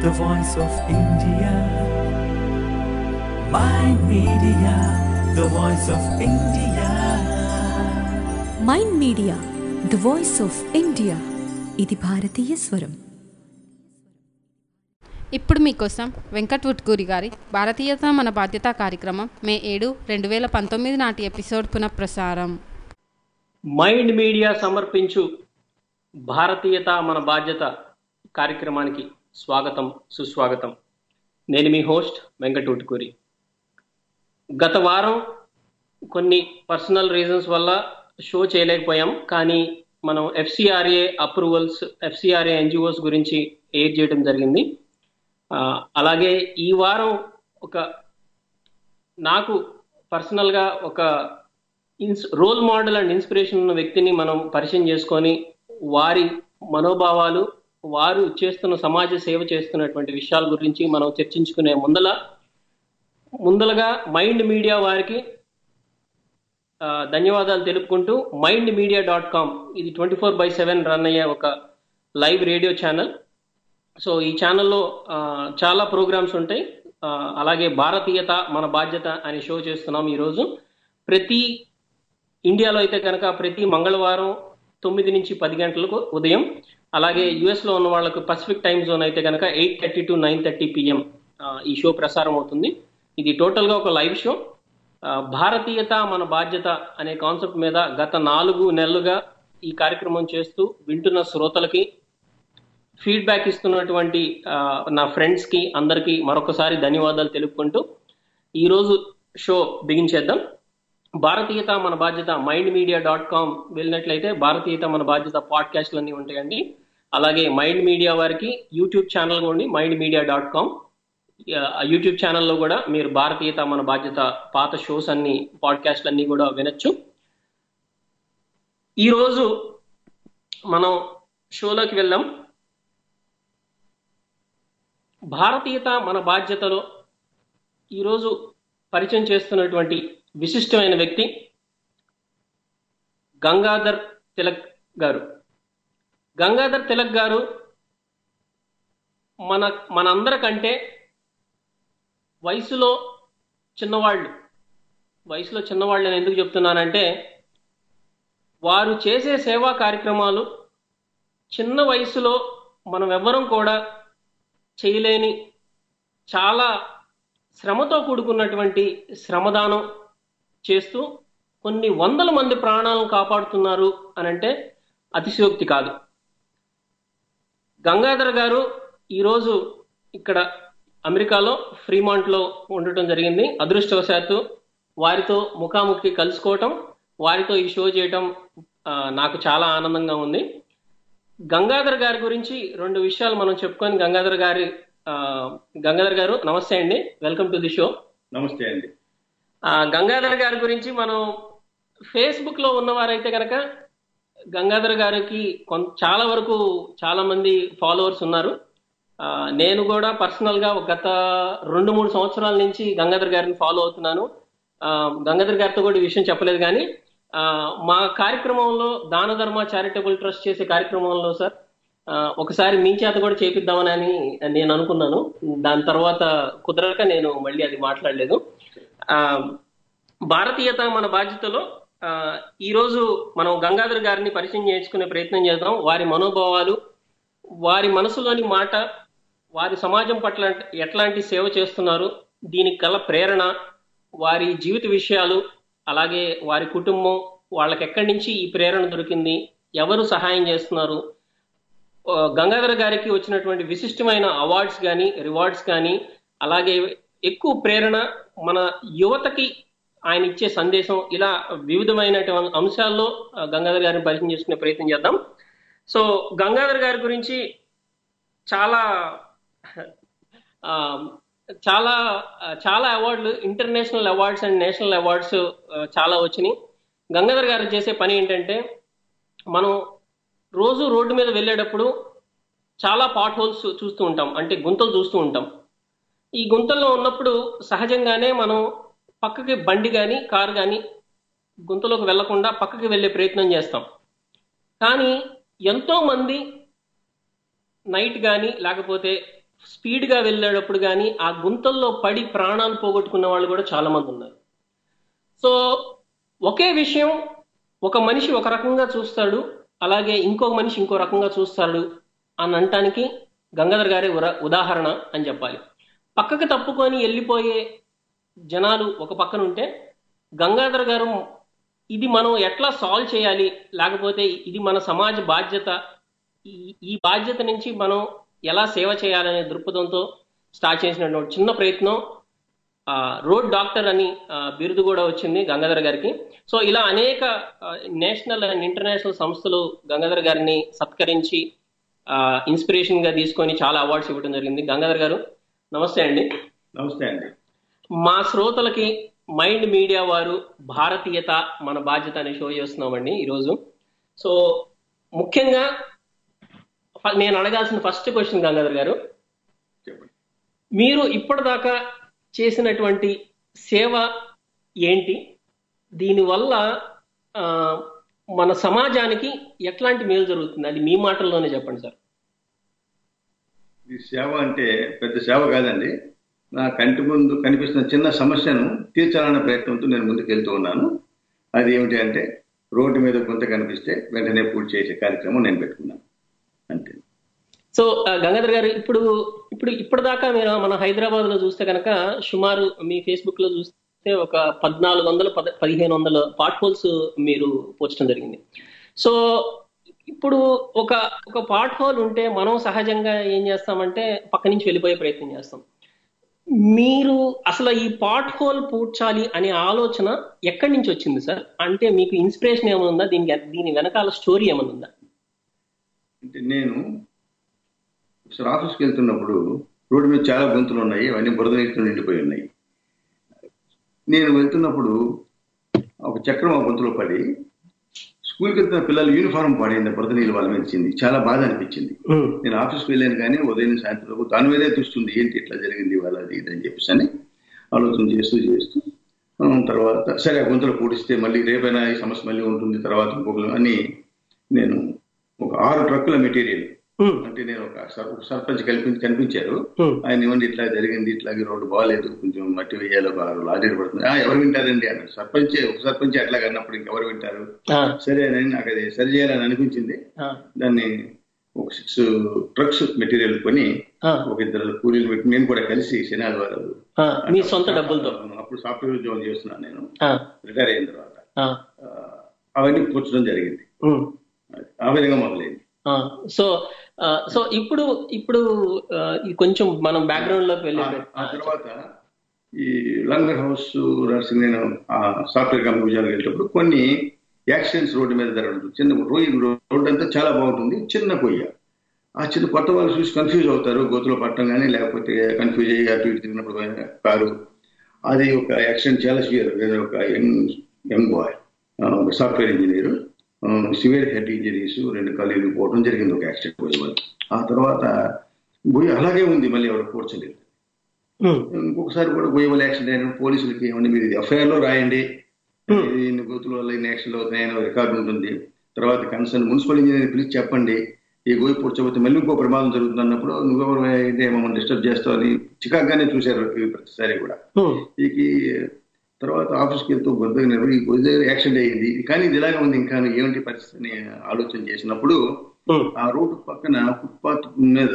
the voice of India. My media, the voice of India. Mind Media the voice of India ఇది భారతీయ స్వరం ఇప్పుడు మీకోసం వెంకట్ వుట్కూరి గారి భారతీయత మన బాధ్యత కార్యక్రమం మే ఏడు రెండు వేల పంతొమ్మిది నాటి ఎపిసోడ్ పునఃప్రసారం మైండ్ మీడియా సమర్పించు భారతీయత మన బాధ్యత కార్యక్రమానికి స్వాగతం సుస్వాగతం నేను మీ హోస్ట్ వెంకట్ ఉట్కూరి గత వారం కొన్ని పర్సనల్ రీజన్స్ వల్ల షో చేయలేకపోయాం కానీ మనం ఎఫ్సిఆర్ఏ అప్రూవల్స్ ఎఫ్సిఆర్ఏ ఎన్జిఓస్ గురించి ఎయిర్ చేయడం జరిగింది ఆ, అలాగే ఈ వారం ఒక నాకు పర్సనల్గా ఒక ఇన్స్ రోల్ మోడల్ అండ్ ఇన్స్పిరేషన్ ఉన్న వ్యక్తిని మనం పరిచయం చేసుకొని వారి మనోభావాలు వారు చేస్తున్న సమాజ సేవ చేస్తున్నటువంటి విషయాల గురించి మనం చర్చించుకునే ముందల ముందలగా మైండ్ మీడియా వారికి ఆ, ధన్యవాదాలు తెలుపుకుంటూ మైండ్ మీడియా డాట్ కామ్ ఇది twenty four by seven run అయ్యే ఒక లైవ్ రేడియో ఛానల్ సో ఈ ఛానల్లో ఆ, చాలా ప్రోగ్రామ్స్ ఉంటాయి ఆ, అలాగే భారతీయత మన బాధ్యత అనే షో చేస్తున్నాం ఈరోజు ప్రతి ఇండియాలో అయితే కనుక ప్రతి మంగళవారం తొమ్మిది నుంచి పది గంటలకు ఉదయం అలాగే యుఎస్ లో ఉన్న వాళ్ళకు పసిఫిక్ టైం జోన్ అయితే కనుక eight thirty to nine thirty PM ఈ షో ప్రసారం అవుతుంది ఇది టోటల్ గా ఒక లైవ్ షో ఆ, భారతీయత మన బాధ్యత అనే కాన్సెప్ట్ మీద గత నాలుగు నెలలుగా ఈ కార్యక్రమం చేస్తూ వింటున్న శ్రోతలకి ఫీడ్బ్యాక్ ఇస్తున్నటువంటి ఆ, నా ఫ్రెండ్స్ కి అందరికీ మరొకసారి ధన్యవాదాలు తెలుపుకుంటూ ఈ రోజు షో బిగించేద్దాం భారతీయత మన బాధ్యత మైండ్ మీడియా డాట్ కామ్ వెళ్ళినట్లయితే భారతీయత మన బాధ్యత పాడ్కాస్ట్లు అన్ని ఉంటాయండి అలాగే మైండ్ మీడియా వారికి యూట్యూబ్ ఛానల్ కూడా Mind Media dot com YouTube ఛానల్లో కూడా మీరు భారతీయత మన బాధ్యత పాత షోస్ అన్ని పాడ్కాస్ట్లు అన్ని కూడా వినొచ్చు ఈరోజు మనం షోలోకి వెళ్దాం భారతీయత మన బాధ్యతలో ఈరోజు పరిచయం చేస్తున్నటువంటి విశిష్టమైన వ్యక్తి గంగాధర్ తిలక్ గారు గంగాధర్ తిలక్ గారు మన మనందరికంటే వయసులో చిన్నవాళ్ళు వయసులో చిన్నవాళ్ళు నేను ఎందుకు చెప్తున్నానంటే వారు చేసే సేవా కార్యక్రమాలు చిన్న వయసులో మనం ఎవ్వరం కూడా చేయలేని చాలా శ్రమతో కూడుకున్నటువంటి శ్రమదానం చేస్తూ కొన్ని వందల మంది ప్రాణాలను కాపాడుతున్నారు అని అంటే అతిశయోక్తి కాదు గంగాధర్ గారు ఈరోజు ఇక్కడ అమెరికాలో ఫ్రీమాంట్లో ఉండటం జరిగింది అదృష్టవశాత్తు వారితో ముఖాముఖి కలుసుకోవటం వారితో ఈ షో చేయటం ఆ, నాకు చాలా ఆనందంగా ఉంది గంగాధర్ గారి గురించి రెండు విషయాలు మనం చెప్పుకొని గంగాధర్ గారి ఆ, గంగాధర్ గారు నమస్తే అండి వెల్కమ్ టు ది షో నమస్తే అండి ఆ, గంగాధర్ గారి గురించి మనం ఫేస్బుక్ లో ఉన్నవారైతే కనుక గంగాధర్ గారికి కొంత చాలా వరకు చాలా మంది ఫాలోవర్స్ ఉన్నారు ఆ, నేను కూడా పర్సనల్ గా ఒక గత రెండు మూడు సంవత్సరాల నుంచి గంగాధర్ గారిని ఫాలో అవుతున్నాను ఆ, గంగాధర్ గారితో కూడా ఈ విషయం చెప్పలేదు కానీ ఆ, మా కార్యక్రమంలో దాన ధర్మ చారిటబుల్ ట్రస్ట్ చేసే కార్యక్రమంలో సార్ ఆ, ఒకసారి మీ చేత కూడా చేపిద్దామని అని నేను అనుకున్నాను దాని తర్వాత కుదరక నేను మళ్ళీ అది మాట్లాడలేదు ఆ, భారతీయత మన బాధ్యతలో ఆ, ఈ రోజు మనం గంగాధర్ గారిని పరిచయం చేసుకునే ప్రయత్నం చేద్దాం వారి మనోభావాలు వారి మనసులోని మాట వారి సమాజం పట్ల ఎట్లాంటి సేవ చేస్తున్నారు దీనికి గల ప్రేరణ వారి జీవిత విషయాలు అలాగే వారి కుటుంబం వాళ్ళకి ఎక్కడి నుంచి ఈ ప్రేరణ దొరికింది ఎవరు సహాయం చేస్తున్నారు ఆ, గంగాధర్ గారికి వచ్చినటువంటి విశిష్టమైన అవార్డ్స్ కానీ రివార్డ్స్ కానీ అలాగే ఎక్కువ ప్రేరణ మన యువతకి ఆయన ఇచ్చే సందేశం ఇలా వివిధమైనటువంటి అంశాల్లో ఆ, గంగాధర్ గారిని పరిచయం చేసుకునే ప్రయత్నం చేద్దాం సో గంగాధర్ గారి గురించి చాలా ఆ, చాలా చాలా అవార్డులు international awards and national awards చాలా వచ్చినాయి గంగాధర్ గారు చేసే పని ఏంటంటే మనం రోజు రోడ్డు మీద వెళ్ళేటప్పుడు చాలా పాట్ హోల్స్ చూస్తూ ఉంటాం అంటే గుంతలు చూస్తూ ఉంటాం ఈ గుంతల్లో ఉన్నప్పుడు సహజంగానే మనం పక్కకి బండి కానీ కారు కానీ గుంతలోకి వెళ్లకుండా పక్కకి వెళ్ళే ప్రయత్నం చేస్తాం కానీ ఎంతో మంది నైట్ కానీ లేకపోతే స్పీడ్గా వెళ్ళేటప్పుడు కానీ ఆ గుంతల్లో పడి ప్రాణాలు పోగొట్టుకున్న వాళ్ళు కూడా చాలా మంది ఉన్నారు సో ఒకే విషయం ఒక మనిషి ఒక రకంగా చూస్తాడు అలాగే ఇంకొక మనిషి ఇంకో రకంగా చూస్తాడు అని అనటానికి గంగాధర్ గారే ఉర- ఉదాహరణ అని చెప్పాలి పక్కకు తప్పుకొని వెళ్ళిపోయే జనాలు ఒక పక్కన ఉంటే గంగాధర్ గారు ఇది మనం ఎట్లా సాల్వ్ చేయాలి లేకపోతే ఇది మన సమాజ బాధ్యత ఈ- ఈ బాధ్యత నుంచి మనం ఎలా సేవ చేయాలనే దృక్పథంతో స్టార్ట్ చేసినటువంటి చిన్న ప్రయత్నం ఆ, రోడ్ డాక్టర్ అని ఆ, బిరుదు కూడా వచ్చింది గంగాధర్ గారికి సో ఇలా అనేక ఆ, నేషనల్ అండ్ ఇంటర్నేషనల్ సంస్థలు గంగాధర్ గారిని సత్కరించి ఆ, ఇన్స్పిరేషన్ గా తీసుకొని చాలా అవార్డ్స్ ఇవ్వడం జరిగింది గంగాధర్ గారు నమస్తే అండి నమస్తే అండి మా శ్రోతలకి మైండ్ మీడియా వారు భారతీయత మన బాధ్యత అనే షో చేస్తున్నామండి ఈరోజు సో ముఖ్యంగా ఫ- నేను అడగాల్సిన ఫస్ట్ క్వశ్చన్ గంగాధర్ గారు చెప్పండి మీరు ఇప్పటిదాకా చేసినటువంటి సేవ ఏంటి దీనివల్ల ఆ, మన సమాజానికి ఎట్లాంటి మేలు జరుగుతుంది అది మీ మాటల్లోనే చెప్పండి సార్ ఈ సేవ అంటే పెద్ద సేవ కాదండి నా కంటి ముందు కనిపిస్తున్న చిన్న సమస్యను తీర్చాలన్న ప్రయత్నంతో నేను ముందుకు వెళ్తూ ఉన్నాను అది ఏమిటి అంటే రోడ్డు మీద కొంత కనిపిస్తే వెంటనే పూర్తి చేసే కార్యక్రమం నేను పెట్టుకున్నాను అంతే సో ఆ, గంగాధర్ గారు ఇప్పుడు ఇప్పుడు ఇప్పటిదాకా మీరు మన హైదరాబాద్ లో చూస్తే కనుక సుమారు మీ ఫేస్బుక్ లో చూస్తే ఒక పద్నాలుగు వందల పద పదిహేను వందల పార్ట్ హోల్స్ మీరు పోర్చడం జరిగింది సో ఇప్పుడు ఒక ఒక పార్ట్ హోల్ ఉంటే మనం సహజంగా ఏం చేస్తామంటే పక్క నుంచి వెళ్ళిపోయే ప్రయత్నం చేస్తాం మీరు అసలు ఈ పార్ట్ హోల్ పూడ్చాలి అనే ఆలోచన ఎక్కడి నుంచి వచ్చింది సార్ అంటే మీకు ఇన్స్పిరేషన్ ఏమైనా ఉందా దీనికి దీని వెనకాల స్టోరీ ఏమైనా ఉందా అంటే నేను ఒకసారి ఆఫీస్కి వెళ్తున్నప్పుడు రోడ్డు మీద చాలా గొంతులు ఉన్నాయి అవన్నీ బురద నీటితో నిండిపోయి ఉన్నాయి నేను వెళ్తున్నప్పుడు ఒక చక్రం ఆ గొంతులో పడి స్కూల్కి వెళ్తున్న పిల్లలు యూనిఫారం పాడైంది బురద నీళ్ళు వాళ్ళ మీద ఇచ్చింది చాలా బాధ అనిపించింది నేను ఆఫీస్కి వెళ్ళాను కానీ ఉదయం సాయంత్రం వరకు దాని మీదే చూస్తుంది ఏంటి ఇట్లా జరిగింది ఇవాళ అది ఇది అని చెప్పేసి అని ఆలోచన చేస్తూ చేస్తూ ఆ, తర్వాత సరే ఆ గొంతులు పూడిస్తే మళ్ళీ రేపైనా ఈ సమస్య మళ్ళీ ఉంటుంది తర్వాత ఇంకొకరు అని నేను ఒక ఆరు ట్రక్కుల మెటీరియల్ ఉమ్, అంటే నేను ఒక సర్- ఒక సర్పంచ్ కల్పి కనిపించారు ఉమ్, ఆయన ఇవ్వండి ఇట్లా జరిగింది ఇట్లాగే రోడ్డు బాగాలేదు కొంచెం మట్టి వేయాలి ఒక ఆరు లారీలు పడుతుంది ఆ, ఎవరు వింటారండి అన్నాడు సర్పంచే ఒక సర్పంచ్ అట్లా అన్నప్పుడు ఇంకెవరు వింటారు ఆ, సరే అని నాకు అది సరి చేయాలని అనిపించింది ఆ, దాన్ని ఒక సిక్స్ ట్రక్స్ మెటీరియల్ కొని ఆ, ఒక ఇద్దరు కూలీలు పెట్టి నేను కూడా కలిసి శనివారాలు ఆ, మీ సొంత డబ్బులతో అప్పుడు సాఫ్ట్వేర్ ఉద్యోగం చేస్తున్నాను నేను ఆ, రిటైర్ అయిన తర్వాత ఆ, ఆ, అవన్నీ పూడ్చడం జరిగింది ఉమ్, ఆ విధంగా మొదలైంది ఆ. సో ఆ, సో ఇప్పుడు ఇప్పుడు ఆ, ఇది కొంచెం మనం బ్యాక్గ్రౌండ్ లోకి వెళ్ళి ఆ- ఆ తర్వాత ఈ లంగర్ హౌస్ నర్సింగ్ నేను ఆ సాఫ్ట్వేర్ కంపెనీ ఉద్యోగానికి వెళ్ళేటప్పుడు కొన్ని యాక్సిడెంట్స్ రోడ్డు మీద జరగడం చిన్న రోడ్డు రోడ్డు అంతా చాలా బాగుంటుంది చిన్న కొయ్య ఆ చిన్న కొత్త వాళ్ళు చూసి కన్ఫ్యూజ్ అవుతారు గోతులో పట్టడం కానీ లేకపోతే కన్ఫ్యూజ్ అయ్యి అటు ఇటు తిరిగినప్పుడు పోయిన కారు అది ఒక యాక్సిడెంట్ చాలా సివియర్ నేను ఒక యంగ్ యంగ్ బాయ్ ఒక software engineer severe head injuries రెండు కళ్ళు పోవడం జరిగింది ఒక యాక్సిడెంట్ పోయే వాళ్ళు ఆ తర్వాత పోయి అలాగే ఉంది మళ్ళీ ఎవరు కూర్చోలేదు ఉమ్, ఇంకొకసారి కూడా గోయవల్ యాక్సిడెంట్ అయిన పోలీసులకి ఏమన్నా మీరు ఎఫ్ఐఆర్ లో రాయండి ఇది ఇన్ని గోతుల వల్ల ఇన్ని యాక్సిడెంట్ అవుతున్నాయని రికార్డు ఉంటుంది తర్వాత కన్సర్న్ మున్సిపల్ ఇంజనీర్ పిలిచి చెప్పండి ఈ గోయి పూడ్చబోతే మళ్ళీ ఇంకో ప్రమాదం జరుగుతుంది అన్నప్పుడు నువ్వెవరు అయితే మమ్మల్ని డిస్టర్బ్ చేస్తావు అని చికాగ్గానే చూశారు ఈ ప్రతిసారి కూడా ఉమ్, ఈ తర్వాత ఆఫీస్కి వెళ్తూ గొద్ద ఈ గొద్ద యాక్సిడెంట్ అయ్యింది కానీ ఇది ఇలాగే ఉంది ఇంకా ఏమిటి పరిస్థితి అని ఆలోచన చేసినప్పుడు ఉమ్, ఆ రోడ్డు పక్కన ఫుట్పాత్ మీద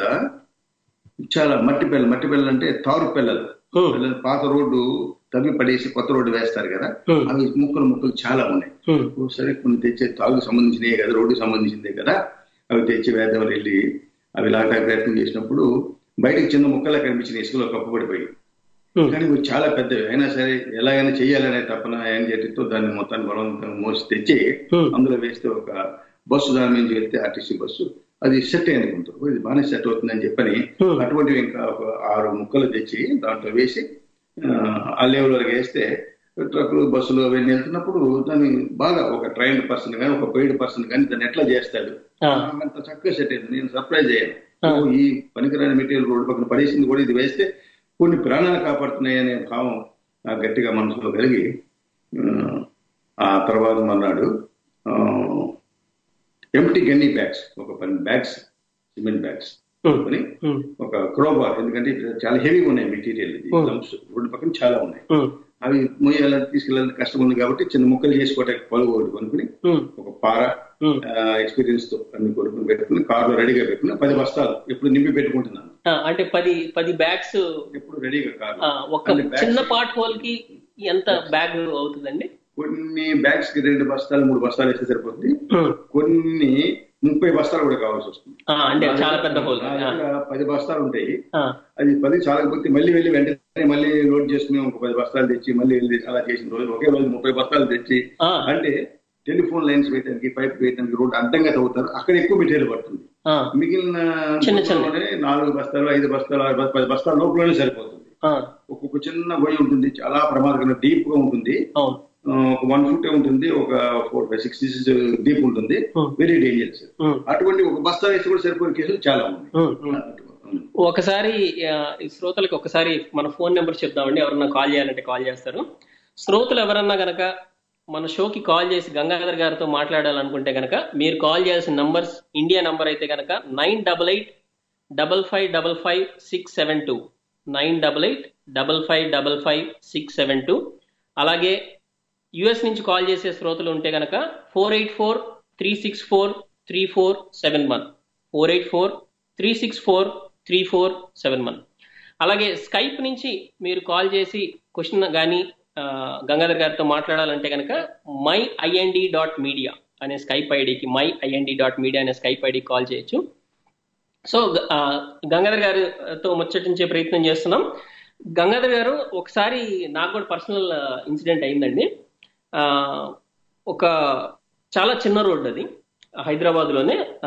చాలా మట్టి పిల్లలు మట్టి పిల్లలు అంటే తారు పిల్లలు Hmm. పిల్లలు పాత రోడ్డు తవ్వి పడేసి కొత్త రోడ్డు వేస్తారు కదా Hmm. అవి ముక్కలు ముక్కలు చాలా ఉన్నాయి ఉమ్, ఓ సరే కొన్ని తెచ్చే తాగుకు సంబంధించినవి కదా రోడ్డుకి సంబంధించిందే కదా అవి తెచ్చి వేద్దామని వెళ్ళి అవి లాగడానికి ప్రయత్నం చేసినప్పుడు బయటకు చిన్న ముక్కలా కనిపించిన ఇసుకలో కప్పుపడిపోయి ఉమ్, కానీ ఇవి చాలా పెద్దవి అయినా సరే ఎలాగైనా చేయాలనే తపన యాంగ్జైటీతో దాన్ని మొత్తాన్ని బలవంతంగా మోసి తెచ్చి Hmm. అందులో వేస్తే ఒక బస్సు దాని నుంచి వెళ్తే ఆర్టీసీ బస్సు అది సెట్ అయింది కొంత ఇది బాగానే సెట్ అవుతుందని చెప్పని Hmm. అటువంటివి ఇంకా ఒక ఆరు ముక్కలు తెచ్చి దాంట్లో వేసి ఆ, ఆ లెవెల్ వరకు వేస్తే ట్రక్కులు బస్సులు అవన్నీ వెళ్తున్నప్పుడు దాన్ని బాగా ఒక ట్రైన్డ్ పర్సన్ కానీ ఒక పెయిడ్ పర్సన్ కానీ దాన్ని ఎట్లా చేస్తాడు ఆ, అంత చక్కగా సెట్ అయింది నేను సర్ప్రైజ్ అయ్యాను ఆ. ఓ, ఈ పనికిరాని మెటీరియల్ రోడ్డు పక్కన పడేసింది కూడా ఇది వేస్తే కొన్ని ప్రాణాలు కాపాడుతున్నాయి అనే భావం నాకు గట్టిగా మనసులో కలిగి ఆ, ఆ తర్వాత మన్నాడు ఎంటీ గన్నీ బ్యాగ్స్ ఒక పది బ్యాగ్స్ సిమెంట్ బ్యాగ్స్ కొనుక్కొని ఉమ్, ఒక క్రోబార్ ఎందుకంటే ఇప్పుడు చాలా హెవీగా ఉన్నాయి మెటీరియల్ ఇది Hmm. లంప్స్ రోడ్డు పక్కన చాలా ఉన్నాయి ఉమ్, అవి మొయ్యాలని తీసుకెళ్ళాలని కష్టం ఉంది కాబట్టి చిన్న ముక్కలు చేసుకోవడానికి పలుగు ఒకటి కొనుక్కుని ఉమ్, ఒక పార ఉమ్. ఎక్స్పీరియన్స్ తో అన్ని కొనుక్కుని పెట్టుకుని కార్లో రెడీగా పెట్టుకుని పది బస్తాలు ఎప్పుడు నింపి పెట్టుకుంటున్నాను ఆ, అంటే పది పది బ్యాగ్స్ ఎప్పుడు రెడీగా కార్ ఆ, ఒక చిన్న పార్ట్ హోల్ కి ఎంత బ్యాగ్ అవుతుందండి కొన్ని బ్యాగ్స్ కి రెండు బస్తాలు మూడు బస్తాలు వేస్తే సరిపోతుంది ఉమ్, కొన్ని ముప్పై బస్తాలు కూడా కావాల్సి వస్తుంది ఆ, అంటే చాలా పెద్ద హోల్ నా దగ్గర పది బస్తాలు ఉంటాయి ఆ, అది పది చాలకపోతే మళ్ళీ వెళ్ళి వెంటనే మళ్ళీ లోడ్ చేసుకుని ఒక పది బస్తాలు తెచ్చి మళ్ళీ వెళ్ళి అలా చేసిన రోజు ఒకే రోజు ముప్పై బస్తాలు తెచ్చి ఆ. అంటే టెలిఫోన్ లైన్స్ వేయడానికి పైప్ వేయడానికి రోడ్ అడ్డంగా తవ్వుతారు అక్కడ ఎక్కువ మెటీరియల్ పడుతుంది ఆ, మిగిలిన చిన్న చిన్న. లోనే నాలుగు బస్తాలు ఐదు బస్తాలు ఆరు బస్తాలు, పది బస్తాల లోపలనే సరిపోతుంది ఆ, ఒక్కొక్క చిన్న గొయ్యి ఉంటుంది చాలా ప్రమాదకరంగా డీప్ గా ఉంటుంది అవును ఆ, ఒక వన్ ఫుట్ ఉంటుంది ఒక ఫోర్ ఫైవ్ సిక్స్ డీప్ ఉంటుంది Hmm. వెరీ డేంజరస్ ఉమ్, అటువంటి ఒక బస్తా వేసి కూడా సరిపోయే కేసులు చాలా ఉన్నాయి ఉమ్, ఉమ్. ఒకసారి ఆ, ఈ శ్రోతలకు ఒకసారి మన ఫోన్ నెంబర్ చెప్దామండి ఎవరన్నా కాల్ చేయాలంటే కాల్ చేస్తారు శ్రోతలు ఎవరన్నా గనక మన షోకి కాల్ చేసి గంగాధర్ గారితో మాట్లాడాలనుకుంటే గనక మీరు కాల్ చేయాల్సిన నంబర్స్ ఇండియా నంబర్ అయితే గనక nine double eight double five double five six seven two nine double eight double five double five six seven two అలాగే యుఎస్ నుంచి కాల్ చేసే శ్రోతలు ఉంటే గనక four eight four three six four three four seven one four eight four three six four three four seven one అలాగే Skype నుంచి మీరు call చేసి క్వశ్చన్ కానీ గంగాధర్ గారితో మాట్లాడాలంటే కనుక మై ఐఎన్డి డాట్ మీడియా అనే స్కైప్ ఐడికి మై ఐఎన్డి డాట్ మీడియా అనే స్కైప్ ఐడికి కాల్ చేయొచ్చు సో ఆ, గంగాధర్ గారితో ముచ్చటించే ప్రయత్నం చేస్తున్నాం గంగాధర్ గారు ఒకసారి నాకు కూడా పర్సనల్ ఇన్సిడెంట్ అయిందండి ఆ, ఒక చాలా చిన్న రోడ్డు అది హైదరాబాద్లోనే ఆ,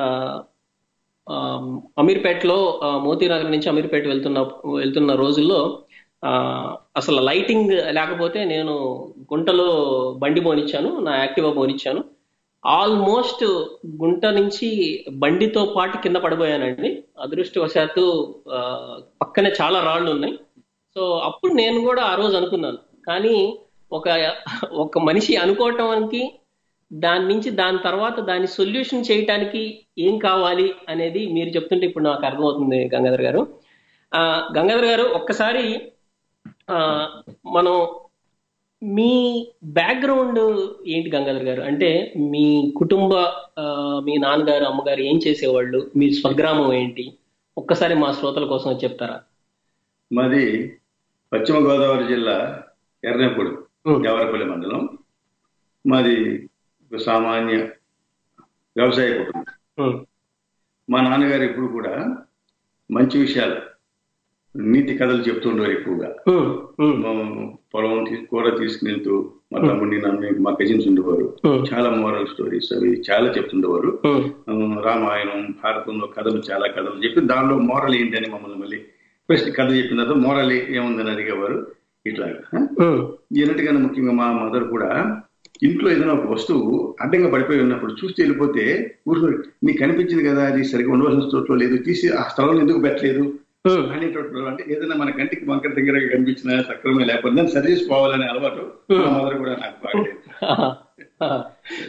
ఆ, అమీర్పేటలో ఆ, మోతీనగర్ నుంచి అమీర్పేట వెళ్తున్న వెళ్తున్న రోజుల్లో ఆ, అసలు లైటింగ్ లేకపోతే నేను గుంటలో బండి పోనిచ్చాను నా యాక్టివా పోనిచ్చాను ఆల్మోస్ట్ గుంట నుంచి బండితో పాటు కింద పడిపోయానండి అదృష్టవశాత్తు ఆ, పక్కనే చాలా రాళ్ళు ఉన్నాయి సో అప్పుడు నేను కూడా ఆ రోజు అనుకున్నాను కానీ ఒక ఒక మనిషి అనుకోవటానికి దాని నుంచి దాని తర్వాత దాని సొల్యూషన్ చేయటానికి ఏం కావాలి అనేది మీరు చెప్తుంటే ఇప్పుడు నాకు అర్థమవుతుంది గంగాధర్ గారు ఆ, గంగాధర్ గారు ఒక్కసారి ఆ, మనం మీ బ్యాక్గ్రౌండ్ ఏంటి గంగాధర్ గారు అంటే మీ కుటుంబ ఆ, మీ నాన్నగారు అమ్మగారు ఏం చేసేవాళ్ళు మీ స్వగ్రామం ఏంటి ఒక్కసారి మా శ్రోతల కోసం చెప్తారా మాది పశ్చిమ గోదావరి జిల్లా ఎర్రనపూడి Hmm. దేవరపల్లి మండలం మాది ఒక సామాన్య వ్యవసాయ కుటుంబం ఉమ్, మా నాన్నగారు ఎప్పుడు కూడా మంచి విషయాలు నీతి కథలు చెప్తుండేవారు ఎక్కువగా ఉమ్, ఉమ్, మా పొలం తీ- కూర తీసుకుని వెళ్తూ మా తమ్ముడిని నన్ను మా కజిన్స్ ఉండేవారు Hmm. చాలా మోరల్ స్టోరీస్ అవి చాలా చెప్తుండేవారు ఉమ్, ఆ, రామాయణం భారతంలో కథలు చాలా కథలు చెప్పి దానిలో మోరల్ ఏంటి అని మమ్మల్ని మళ్ళీ ఫస్ట్ కథ చెప్పిన తర్వాత మోరల్ ఏముందని అడిగేవారు ఇట్లాగా ఉమ్, ఎన్నటికన్నా ముఖ్యంగా మా మదర్ కూడా ఇంట్లో ఏదైనా ఒక వస్తువు అడ్డంగా పడిపోయి ఉన్నప్పుడు చూస్తే వెళ్ళిపోతే ఊరుకో నీకు కనిపించింది కదా అది సరిగ్గా ఉండవలసిన చోట్ల లేదు తీసి ఆ స్థలంలో ఎందుకు పెట్టలేదు ఉమ్, అనేటప్పుడు అంటే ఏదైనా మన కంటికి వంకర దగ్గరగా కనిపించిన సక్రమే లేకపోతే దాన్ని సరి చేసుకోవాలనే అలవాటు మా మదర్ కూడా నాకు బాగా ఆహా, ఆహా.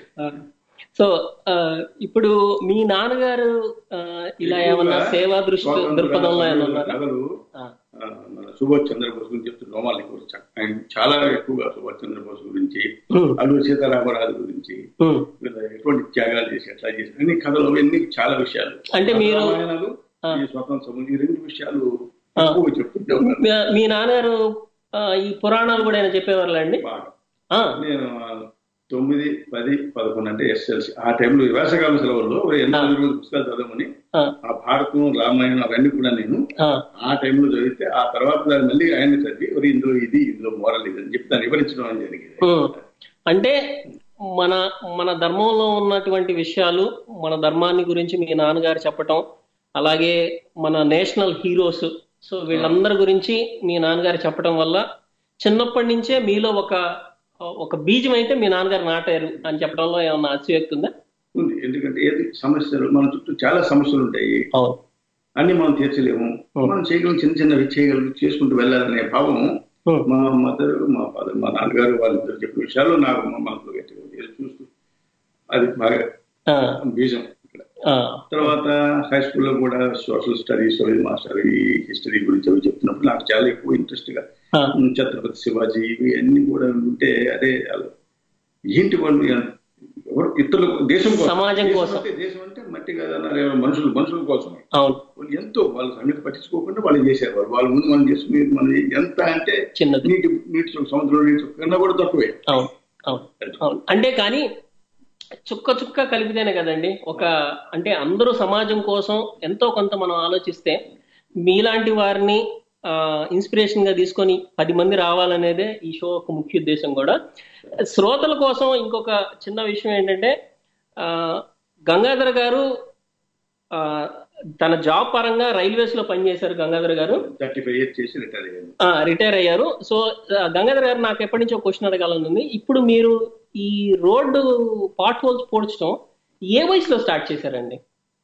సో ఆ, ఇప్పుడు మీ నాన్నగారు ఆ, ఇలా ఏమన్నా సేవా దృష్టి దృక్పథంలో ఏమన్నా ఉన్నారా? కథలు ఆ, ఆ, మన సుభాష్ చంద్రబోస్ గురించి చెప్తున్న రోమాలు ఎక్కువ చ- ఆయన చాలా ఎక్కువగా సుభాష్ చంద్రబోస్ గురించి ఉమ్, అల్లూరి సీతారామరాజు గురించి ఉమ్. వీళ్ళ ఎటువంటి త్యాగాలు చేసి ఎట్లా చేసి అన్ని కథలు అన్ని చాలా విషయాలు అంటే మీరు- రామాయణాలు, ఆ. ఈ స్వతంత్రం ఈ రెండు విషయాలు ఆ. ఎక్కువ చెప్తుంటే ఉన్నారు మీ- మీ నాన్నగారు ఆ, ఈ పురాణాలు కూడా ఆయన చెప్పేవాళ్ళ అండి బాగా ఆ, నేను ఆ, తొమ్మిది పది పదకొండు అంటే ఎస్ఎల్సి ఆ టైంలో వేసవకాల సెలవుల్లో ఒక ఎనిమిది రోజులు పుస్తకాలు చదవమని ఆ, ఆ భారతం రామాయణం అవన్నీ కూడా నేను ఆ, ఆ టైంలో చదివితే ఆ తర్వాత దాన్ని మళ్ళీ ఆయన చదివి "ఒరేయ్, ఇందులో ఇది ఇందులో మోరల్ ఇది అని చెప్పి దాన్ని వివరించడం అనేది జరిగింది ఉమ్. అంటే మన మన ధర్మంలో ఉన్నటువంటి విషయాలు మన ధర్మాన్ని గురించి మీ నాన్నగారు చెప్పటం అలాగే మన నేషనల్ హీరోస్ సో వీళ్ళందరి గురించి మీ నాన్నగారు చెప్పటం వల్ల చిన్నప్పటి నుంచే మీలో ఒక ఒక బీజం అయితే మీ నాన్నగారు నాటారు అని చెప్పడంలో ఏమన్నా అతిశయోక్తి ఉందా ఉంది ఎందుకంటే ఏది సమస్యలు మన చుట్టూ చాలా సమస్యలు ఉంటాయి అవును అన్ని మనం తీర్చలేము మనం చేయగలం చిన్న చిన్నవి చేయగలం చేసుకుంటూ వెళ్ళాలనే భావం Hmm. మా మదర్ మా ఫాదర్ మా నాన్నగారు వాళ్ళిద్దరు చెప్పిన విషయాలు నాకు మా మనసులో గట్టిగా ఉంది. ఇది చూస్తూ అది బాగా ఆ, బీజం ఇక్కడ ఆ, తర్వాత హై స్కూల్లో కూడా సోషల్ స్టడీస్ మాస్టర్ ఈ హిస్టరీ గురించి అవి చెప్తున్నప్పుడు నాకు చాలా ఎక్కువ ఇంట్రెస్ట్ గా ఆ, ఉమ్, ఛత్రపతి శివాజీ ఇవి అన్ని కూడా ఉంటే అదే అలా ఏంటి వాళ్ళు ఎన్- ఎవరు ఇతరులు దేశం కోసం సమాజం దేశం కోసం. అంటే దేశం అంటే మట్టి కాదన్నారు మనుషులు మనుషుల కోసం అవును వాళ్ళు ఎంతో వాళ్ళ సంగతి పట్టించుకోకుండా వాళ్ళు చేసేవారు వాళ్ళ ముందు మనం చేసుకునే మన ఎంత అంటే చిన్నది నీటి నీటి చుక్క, సముద్రంలో నీటి చుక్క కన్నా కూడా తక్కువే అవును అవును అవును అంటే కానీ చుక్క చుక్క కలిపితేనే కదండి ఒక అంటే అందరూ సమాజం కోసం ఎంతో కొంత మనం ఆలోచిస్తే మీలాంటి వారిని ఇన్స్పిరేషన్ గా తీసుకొని పది మంది రావాలనేదే ఈ షో ఒక ముఖ్య ఉద్దేశం కూడా శ్రోతల కోసం ఇంకొక చిన్న విషయం ఏంటంటే ఆ, గంగాధర్ గారు ఆ, తన జాబ్ పరంగా రైల్వేస్ లో పనిచేశారు గంగాధర్ గారు థర్టీ ఫైవ్ ఇయర్స్ చేసి రిటైర్ అయ్యాను ఆ, రిటైర్ అయ్యారు సో ఆ, గంగాధర్ గారు నాకు ఎప్పటి నుంచో క్వశ్చన్ అడగాలని ఉంది ఇప్పుడు మీరు ఈ రోడ్డు పాట్ హోల్స్ పోడ్చడం ఏ వయసులో స్టార్ట్ చేశారండి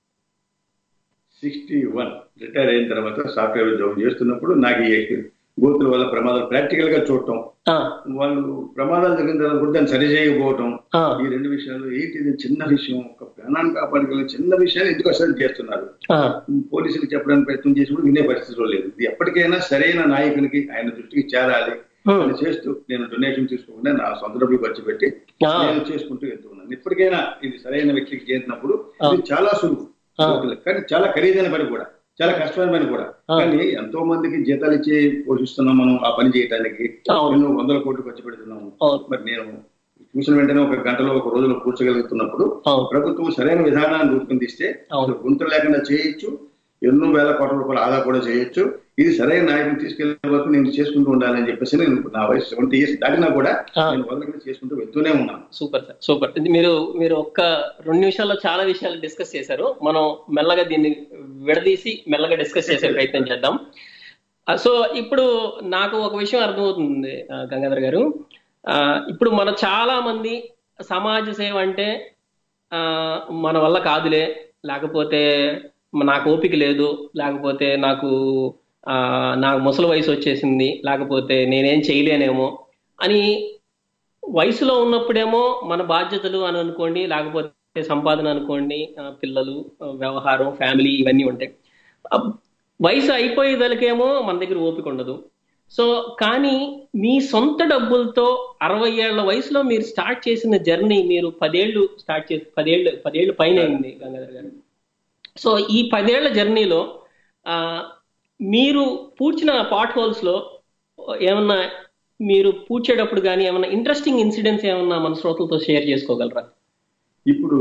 సిక్స్టీ వన్ రిటైర్ అయిన తర్వాత సాఫ్ట్వేర్ ఉద్యోగం చేస్తున్నప్పుడు నాకు ఈ గోతుల వల్ల ప్రమాదాలు ప్రాక్టికల్ గా చూడటం ఆ, వాళ్ళు ప్రమాదాలు జరిగిన తర్వాత కూడా దాన్ని సరి చేయకపోవటం ఆ, ఈ రెండు విషయాలు ఏంటి ఇది చిన్న విషయం ఒక ప్రాణాన్ని కాపాడగల చిన్న విషయాలు ఎందుకు అసలు చేస్తున్నారు ఆ, పోలీసులకు చెప్పడానికి ప్రయత్నం చేసి కూడా వినే పరిస్థితిలో లేదు ఇది ఎప్పటికైనా సరైన నాయకునికి ఆయన దృష్టికి చేరాలి Hmm. అని చేస్తూ నేను డొనేషన్ తీసుకోకుండా నా సొంత డబ్బులు ఖర్చు పెట్టి ఆ. నేను చేసుకుంటూ వెళ్తున్నాను ఇప్పటికైనా ఇది సరైన వ్యక్తికి చేరినప్పుడు ఆ. ఇది చాలా సులువు ఆ. కానీ చాలా ఖరీదైన పని కూడా చాలా కష్టమైన పని కూడా ఆ. కానీ ఎంతో మందికి జీతాలు ఇచ్చి పోషిస్తున్నాం మనం ఆ పని చేయడానికి అవును. ఎన్నో వందల కోట్లు ఖర్చు పెడుతున్నాము అవును. మరి నేను చూసిన వెంటనే ఒక గంటలో ఒక రోజులో కూర్చోగలుగుతున్నప్పుడు అవును. ప్రభుత్వం సరైన విధానాన్ని రూపొందిస్తే అవును. అసలు గుంత లేకుండా చేయొచ్చు ఎన్నో వేల కోట్ల రూపాయలు ఆదా కూడా చేయొచ్చు ఇది సరైన నాయకులు తీసుకెళ్లే వరకు నేను చేసుకుంటూ ఉండాలని చెప్పేసి నేను నా వయసు సెవెంటీ ఇయర్స్ దాటినా కూడా ఆ. నేను వదలకుండా చేసుకుంటూ వెళ్తూనే ఉన్నాను సూపర్ సార్ సూపర్ ఇది మీరు మీరు ఒక్క రెండు నిమిషాల్లో చాలా విషయాలు డిస్కస్ చేశారు మనం మెల్లగా దీన్ని విడదీసి మెల్లగా డిస్కస్ చేసే ప్రయత్నం చేద్దాం ఆ, సో ఇప్పుడు నాకు ఒక విషయం అర్థమవుతుంది ఆ, గంగాధర్ గారు ఆ, ఇప్పుడు మన చాలా మంది సమాజ సేవ అంటే ఆ, మన వల్ల కాదులే లేకపోతే మ- నాకు ఓపిక లేదు లేకపోతే నాకు ఆ, నాకు ముసలి వయసు వచ్చేసింది లేకపోతే నేనేం చేయలేనేమో అని వయసులో ఉన్నప్పుడేమో మన బాధ్యతలు అని అనుకోండి లేకపోతే సంపాదన అనుకోండి ఆ, పిల్లలు ఆ, వ్యవహారం ఫ్యామిలీ ఇవన్నీ ఉంటాయి ఆ, వయసు అయిపోయేదలకేమో మన దగ్గర ఓపిక ఉండదు సో కానీ మీ సొంత డబ్బులతో అరవై ఏళ్ల వయసులో మీరు స్టార్ట్ చేసిన జర్నీ మీరు పదేళ్లు స్టార్ట్ చేసి పదేళ్ళు పదేళ్ళు పైన అయింది గంగాధర్ గారు సో ఈ పదేళ్ల జర్నీలో ఆ, మీరు పూడ్చిన పాట్ హోల్స్ లో ఏమన్నా మీరు పూడ్చేటప్పుడు కానీ ఏమన్నా ఇంట్రెస్టింగ్ ఇన్సిడెంట్స్ ఏమన్నా మన శ్రోతలతో షేర్ చేసుకోగలరా ఇప్పుడు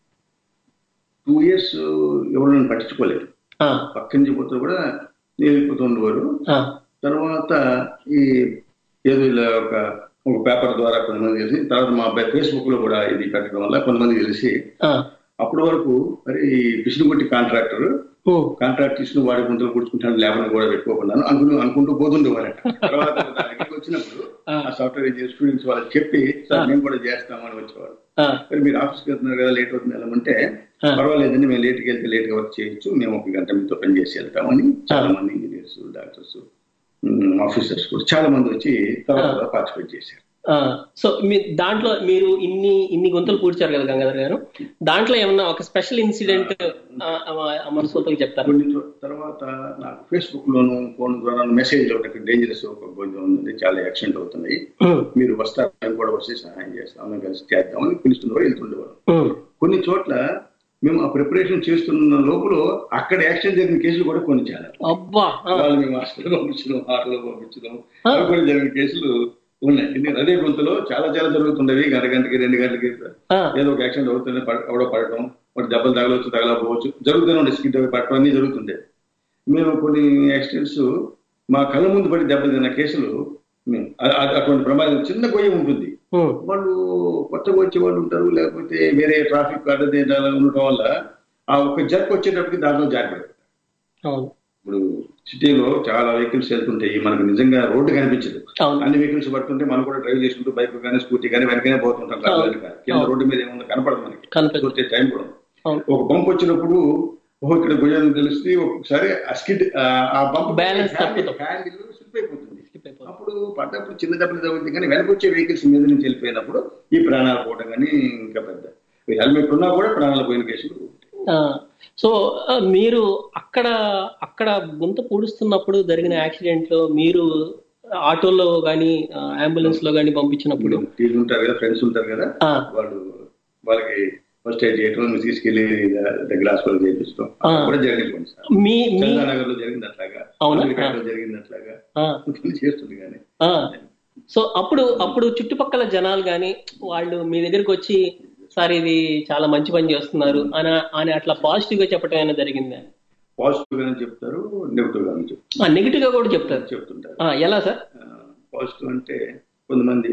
టూ ఇయర్స్ ఎవరు నన్ను పట్టించుకోలేదు ఆ, పక్క నుంచి పోతే కూడా నేను వెళ్ళిపోతుండేవారు ఆ, తర్వాత ఈ ఏదో ఇలా ఒక ఒక పేపర్ ద్వారా కొంతమంది తెలిసి తర్వాత మా అబ్బాయి ఫేస్బుక్ లో కూడా ఇది పెట్టడం వల్ల కొంతమంది తెలిసి ఆ, అప్పటి వరకు మరి ఈ పిసినిగుట్టి కాంట్రాక్టర్ ఓ, కాంట్రాక్ట్ తీసుకుని వాడి గుంతలు కూర్చుకుంటాను లేబర్ కూడా పెట్టుకోకున్నాను అనుకుని అనుకుంటూ పోతుండేవారట తర్వాత నా దగ్గరికి వచ్చినప్పుడు ఆ. ఆ సాఫ్ట్వేర్ ఇంజనీర్ స్టూడెంట్స్ వాళ్ళకి చెప్పి సార్ మేము కూడా చేస్తామని వచ్చేవారు ఆ, మరి మీరు ఆఫీస్కి వెళ్తున్నారు కదా లేట్ అవుతుంది వెళ్ళమంటే ఆ. పర్వాలేదండి మేము లేట్కి వెళ్తే లేట్ గా వర్క్ చేయొచ్చు మేము ఒక గంట మీతో పని చేసి వెళ్తామని చాలా మంది ఇంజనీర్స్ డాక్టర్స్ ఆఫీసర్స్ కూడా చాలా మంది వచ్చి తర్వాత పార్టిసిపేట్ చేశారు ఆ. సో మీ దాంట్లో మీరు ఇన్ని ఇన్ని గొంతులు పూడ్చారు కదా గంగాధర్ గారు దాంట్లో ఏమన్నా ఒక స్పెషల్ ఇన్సిడెంట్ మన శ్రోతలకు చెప్తారు కొన్ని చో- తర్వాత నాకు ఫేస్బుక్ లోను ఫోన్ ద్వారా మెసేజ్ ఒకటి డేంజరస్ ఒక కొంచెం ఉంది చాలా యాక్సిడెంట్ అవుతున్నాయి మీరు వస్తారని కూడా వచ్చి సహాయం చేస్తాం మేము కలిసి చేద్దామని పిలుస్తుండేవారు వెళ్తుండేవారు కొన్ని చోట్ల మేము ఆ ప్రిపరేషన్ చేస్తున్న లోపల అక్కడ యాక్సిడెంట్ జరిగిన కేసులు కూడా కొన్ని చాలా అబ్బా ఆ, వాళ్ళు మేము హాస్పిటల్ పంపించడం హార్ట్లో పంపించడం అవి కూడా జరిగిన కేసులు ఉన్నాయి ఎందుకంటే అదే గొంతులో చాలా చాలా జరుగుతుండేవి గంట గంటకి రెండు గంటలకి ఆ, ఏదో ఒక యాక్సిడెంట్ అవుతుంది పడ- ఎవడో పడటం వాటి దెబ్బలు తగలవచ్చు తగలకపోవచ్చు జరుగుతూనే ఉండే స్కిడ్ అవి పడటం అన్ని జరుగుతుండే మేము కొన్ని యాక్సిడెంట్స్ మా కళ్ళ ముందు పడి దెబ్బలు తిన్న కేసులు మేము అ- అ- అటువంటి ప్రమాదం చిన్న గొయ్యి ఉంటుంది ఉమ్, వాళ్ళు కొత్తగా వచ్చే వాళ్ళు ఉంటారు లేకపోతే వేరే ట్రాఫిక్ అడ్డదిడ్డాలు ఉండటం వల్ల ఆ ఒక జర్క్ వచ్చేటప్పటికి దాంట్లో జాగ్రత్త అవును ఇప్పుడు సిటీలో చాలా వెహికల్స్ వెళ్తుంటాయి మనకు నిజంగా రోడ్డు కనిపించదు అవును అన్ని వెహికల్స్ పడుతుంటే మనం కూడా డ్రైవ్ చేసుకుంటూ బైక్ కానీ స్కూటీ కానీ వెనకనే పోతుంటాం కాదు అవును. వెనక. కింద అవును. రోడ్డు మీద ఏముందో కనపడదు మనకి కనిపించదు. వచ్చే టైం కూడా ఉండదు. అవును ఒక బంప్ వచ్చినప్పుడు ఓహో ఇక్కడ గుజరాత్ తెలిసి ఒక్కొక్కసారి ఆ స్కిడ్ ఆ బంప్ Balance తప్పుతాం. హ్యాండిల్ స్లిప్ అయిపోతుంది Slip అయిపోతుంది. అప్పుడు పడ్డప్పుడు చిన్న దెబ్బలు తగ్గుతుంది కానీ వెనక వచ్చే వెహికల్స్ మీద నుంచి వెళ్ళిపోయినప్పుడు ఈ ప్రాణాలు పోవడం కానీ ఇంకా పెద్ద హెల్మెట్ ఉన్నా కూడా ప్రాణాలు పోయిన కేసులు ఆ, సో ఆ, మీరు అక్కడ అక్కడ గుంత పూడుస్తున్నప్పుడు జరిగిన యాక్సిడెంట్ లో మీరు ఆటోలో గాని అంబులెన్స్ లో గాని పంపించినప్పుడు వీళ్ళు ఉంటారు కదా ఫ్రెండ్స్ ఉంటారు కదా ఆ, వాళ్ళు వాళ్ళకి ఫస్ట్ ఎయిడ్ చేయటం తీసుకెళ్లి దగ్గర హాస్పిటల్ చేయించడం ఆ. కూడా జరిగింది సార్ మీ మీ చందానగర్ లో జరిగింది అట్లాగా అవునా? అమెరికాలో జరిగింది అట్లాగా ఆ, కొన్ని చేస్తుంది కానీ ఆ. సో అప్పుడు అప్పుడు చుట్టుపక్కల జనాలు గాని వాళ్ళు మీ దగ్గరికి వచ్చి సార్ ఇది చాలా మంచి పని చేస్తున్నారు అని అని అట్లా పాజిటివ్ గా చెప్పడం అయినా జరిగిందా పాజిటివ్ గానే చెప్తారు నెగిటివ్ గానే చెప్తారు నెగిటివ్ గా కూడా చెప్తారు చెప్తుంటారు ఆ, ఎలా సార్ పాజిటివ్ అంటే కొంతమంది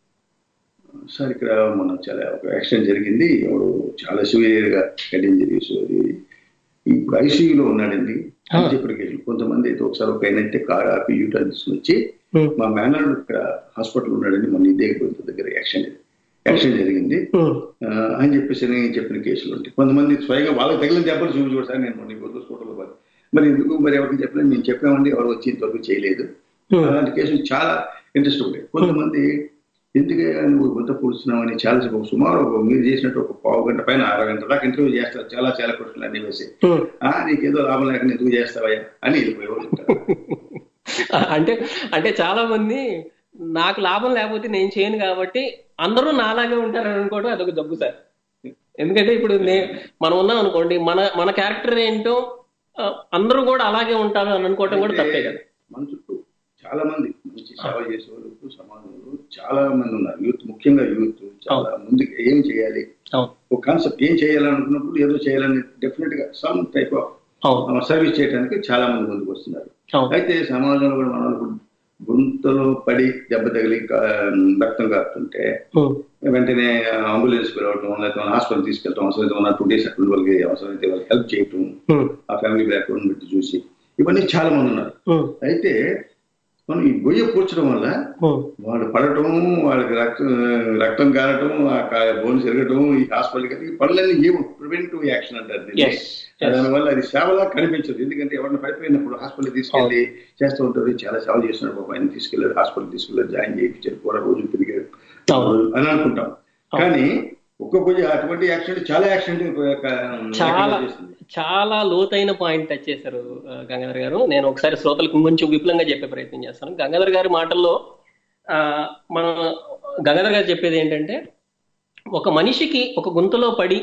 సార్ ఇక్కడ మన చాలా ఒక యాక్సిడెంట్ జరిగింది ఎవడు చాలా సివియర్ గా హెడ్ ఇంజరీస్ అది ఇప్పుడు ఐసీయూలో ఉన్నాడండి అని చెప్పిన కేసులు కొంతమంది అయితే ఒకసారి ఒక ఆయన అయితే కార్ ఆపి యూటర్న్ తీసుకుని వచ్చి Hmm. మా మేనర్ ఇక్కడ హాస్పిటల్ ఉన్నాడని మన ఇదే గొంతు దగ్గర యాక్సిడెంట్ యాక్సిడెంట్ జరిగింది ఉమ్, ఆ, అని చెప్పేసి అని చెప్పిన కేసులు ఉంటాయి కొంతమంది స్వయంగా వాళ్ళకి తగిలిన దెబ్బలు చూపించారు సార్ నేను మొన్న గొంతు స్కూటర్లో పోయి మరి ఎందుకు మరి ఎవరికి చెప్పలేదు మేము చెప్పామండి ఎవరు వచ్చి ఇంతవరకు చేయలేదు Hmm. అలాంటి కేసులు చాలా ఇంట్రెస్ట్ ఉంటాయి కొంతమంది ఎందుకే నువ్వు గుంత పూడుస్తున్నావని చాలా సేపు ఒక సుమారు ఒక మీరు చేసినట్టు ఒక పావు గంట పైన అర గంట దాకా ఇంటర్వ్యూ చేస్తారు చాలా చాలా క్వశ్చన్లు అన్ని వేసి ఉమ్. ఆ నీకేదో లాభం లేకుండా ఎందుకు చేస్తావా అని వెళ్ళిపోయేవాళ్ళు ఉంటారు. అంటే అంటే చాలా మంది నాకు లాభం లేకపోతే నేను చేయను కాబట్టి అందరూ నాలాగే ఉంటారని అనుకోవడం అదొక జబ్బు సార్ ఎందుకంటే ఇప్పుడు నే మనం ఉన్నాం అనుకోండి మన మన క్యారెక్టర్ ఏంటో ఆ, అందరూ కూడా అలాగే ఉంటారు అని అనుకోవటం కూడా తప్పే కదా మన చుట్టూ చాలా మంది మంచి సేవ చేసే వాళ్ళు సమాజంలో చాలా మంది ఉన్నారు యూత్ ముఖ్యంగా యూత్ చాలా ముందుకు ఏం చేయాలి అవును ఒక కాన్సెప్ట్ ఏం చేయాలనుకున్నప్పుడు ఏదో చేయాలని డెఫినెట్ గా సమ్ టైప్ ఆఫ్ అవును సర్వీస్ చేయడానికి చాలా మంది ముందుకు వస్తున్నారు అవును అయితే సమాజంలో కూడా మనం ఇప్పుడు గుంతలో పడి దెబ్బ తగిలి కా- రక్తం కారుతుంటే ఉమ్, వెంటనే అంబులెన్స్ పిలవటం లేకపోతే హాస్పిటల్ తీసుకెళ్ళటం అవసరమైతే ఉన్న టూ డేస్ అక్కడ వాళ్ళకి అవసరమైతే వాళ్ళకి హెల్ప్ చేయటం ఉమ్, ఆ ఫ్యామిలీ బ్యాక్గ్రౌండ్ బట్టి చూసి ఇవన్నీ చాలా మంది ఉన్నారు ఉమ్, అయితే మనం ఈ గొయ్య పూడ్చడం వల్ల ఉమ్, వాళ్ళు పడటం వాళ్ళకి రక్తం రక్తం కారటం ఆ బోన్స్ ఎరగటం ఈ హాస్పిటల్ కలిగి పనులన్నీ ఏమి ప్రివెంటివ్ యాక్షన్ అంటారు దీన్ని. Yes, yes. దానివల్ల అది సేవలా కనిపించదు ఎందుకంటే ఎవరిని పడిపోయినప్పుడు హాస్పిటల్ తీసుకెళ్లి చేస్తూ ఉంటారు చాలా సేవ చేస్తున్నారు పాప ఆయన తీసుకెళ్లారు హాస్పిటల్ తీసుకెళ్లారు జాయిన్ చేయించారు కూడా రోజు తిరిగారు అవును. అని అనుకుంటాం కానీ ఒక్కొక్క అటువంటి యాక్సిడెంట్ చాలా యాక్సిడెంట్ చాలా చాలా లోతైన పాయింట్ టచ్ చేశారు ఆ, గంగాధర్ గారు నేను ఒకసారి శ్రోతలకు కొంచెం విపులంగా చెప్పే ప్రయత్నం చేస్తాను గంగాధర్ గారి మాటల్లో ఆ, మన గంగాధర్ గారు చెప్పేది ఏంటంటే ఒక మనిషికి ఒక గుంతలో పడి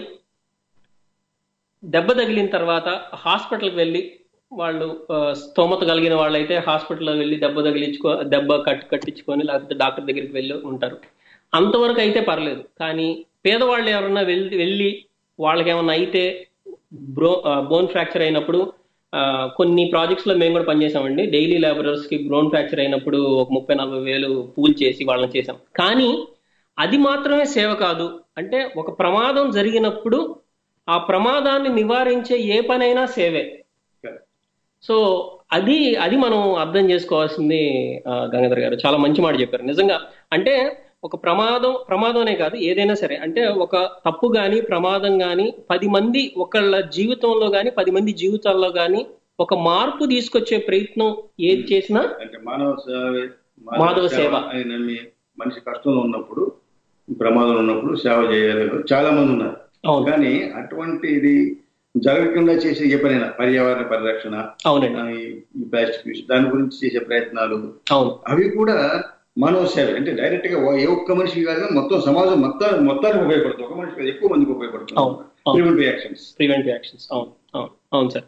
దెబ్బ తగిలిన తర్వాత హాస్పిటల్కి వెళ్ళి వాళ్ళు ఆ, స్తోమత కలిగిన వాళ్ళైతే హాస్పిటల్లో వెళ్ళి దెబ్బ తగిలించుకో దెబ్బ కట్టు కట్టించుకొని లేకపోతే డాక్టర్ దగ్గరికి వెళ్ళి ఉంటారు అంతవరకు అయితే పర్లేదు కానీ పేదవాళ్ళు ఎవరన్నా వెళ్ళి వెళ్ళి వాళ్ళకి ఏమన్నా అయితే బ్రో బోన్ ఫ్రాక్చర్ అయినప్పుడు ఆ, కొన్ని ప్రాజెక్ట్స్ లో మేము కూడా పనిచేసామండి డైలీ లేబరర్స్ కి బ్రోన్ ఫ్రాక్చర్ అయినప్పుడు ఒక ముప్పై నలభై వేలు పూల్ చేసి వాళ్ళని చేసాం కానీ అది మాత్రమే సేవ కాదు అంటే ఒక ప్రమాదం జరిగినప్పుడు ఆ ప్రమాదాన్ని నివారించే ఏ పనైనా సేవే సో అది అది మనం అర్థం చేసుకోవాల్సింది ఆ, గంగాధర్ గారు చాలా మంచి మాట చెప్పారు నిజంగా అంటే ఒక ప్రమాదం ప్రమాదమే కాదు ఏదైనా సరే అంటే ఒక తప్పు గాని ప్రమాదం గాని పది మంది ఒకళ్ళ జీవితంలో గాని పది మంది జీవితాల్లో గాని ఒక మార్పు తీసుకొచ్చే ప్రయత్నం ఏది చేసినా అంటే మానవ సేవ మాధవ సేవ. అని నమ్మి మనిషి కష్టంలో ఉన్నప్పుడు ప్రమాదం ఉన్నప్పుడు సేవ చేయాలి చాలా మంది ఉన్నారు అవును కానీ అటువంటిది జరగకుండా చేసే ఏ పనైనా పర్యావరణ పరిరక్షణ అవునండి ఆ, ఈ- ఈ ప్లాస్టిక్ యూస్ దాని గురించి చేసే ప్రయత్నాలు అవును అవి కూడా మానవ సేవ అంటే డైరెక్ట్ గా ఓ- ఏ ఒక్క మనిషికి కాదు కానీ మొత్తం సమాజం మొత్తం మొత్తానికి ఉపయోగపడుతుంది ఒక మనిషి కాదు, ఎక్కువ మందికి ఉపయోగపడుతుంది అవును, అవును. ప్రివెంటివ్ యాక్షన్స్ ప్రివెంటివ్ యాక్షన్స్ అవును అవును అవును సార్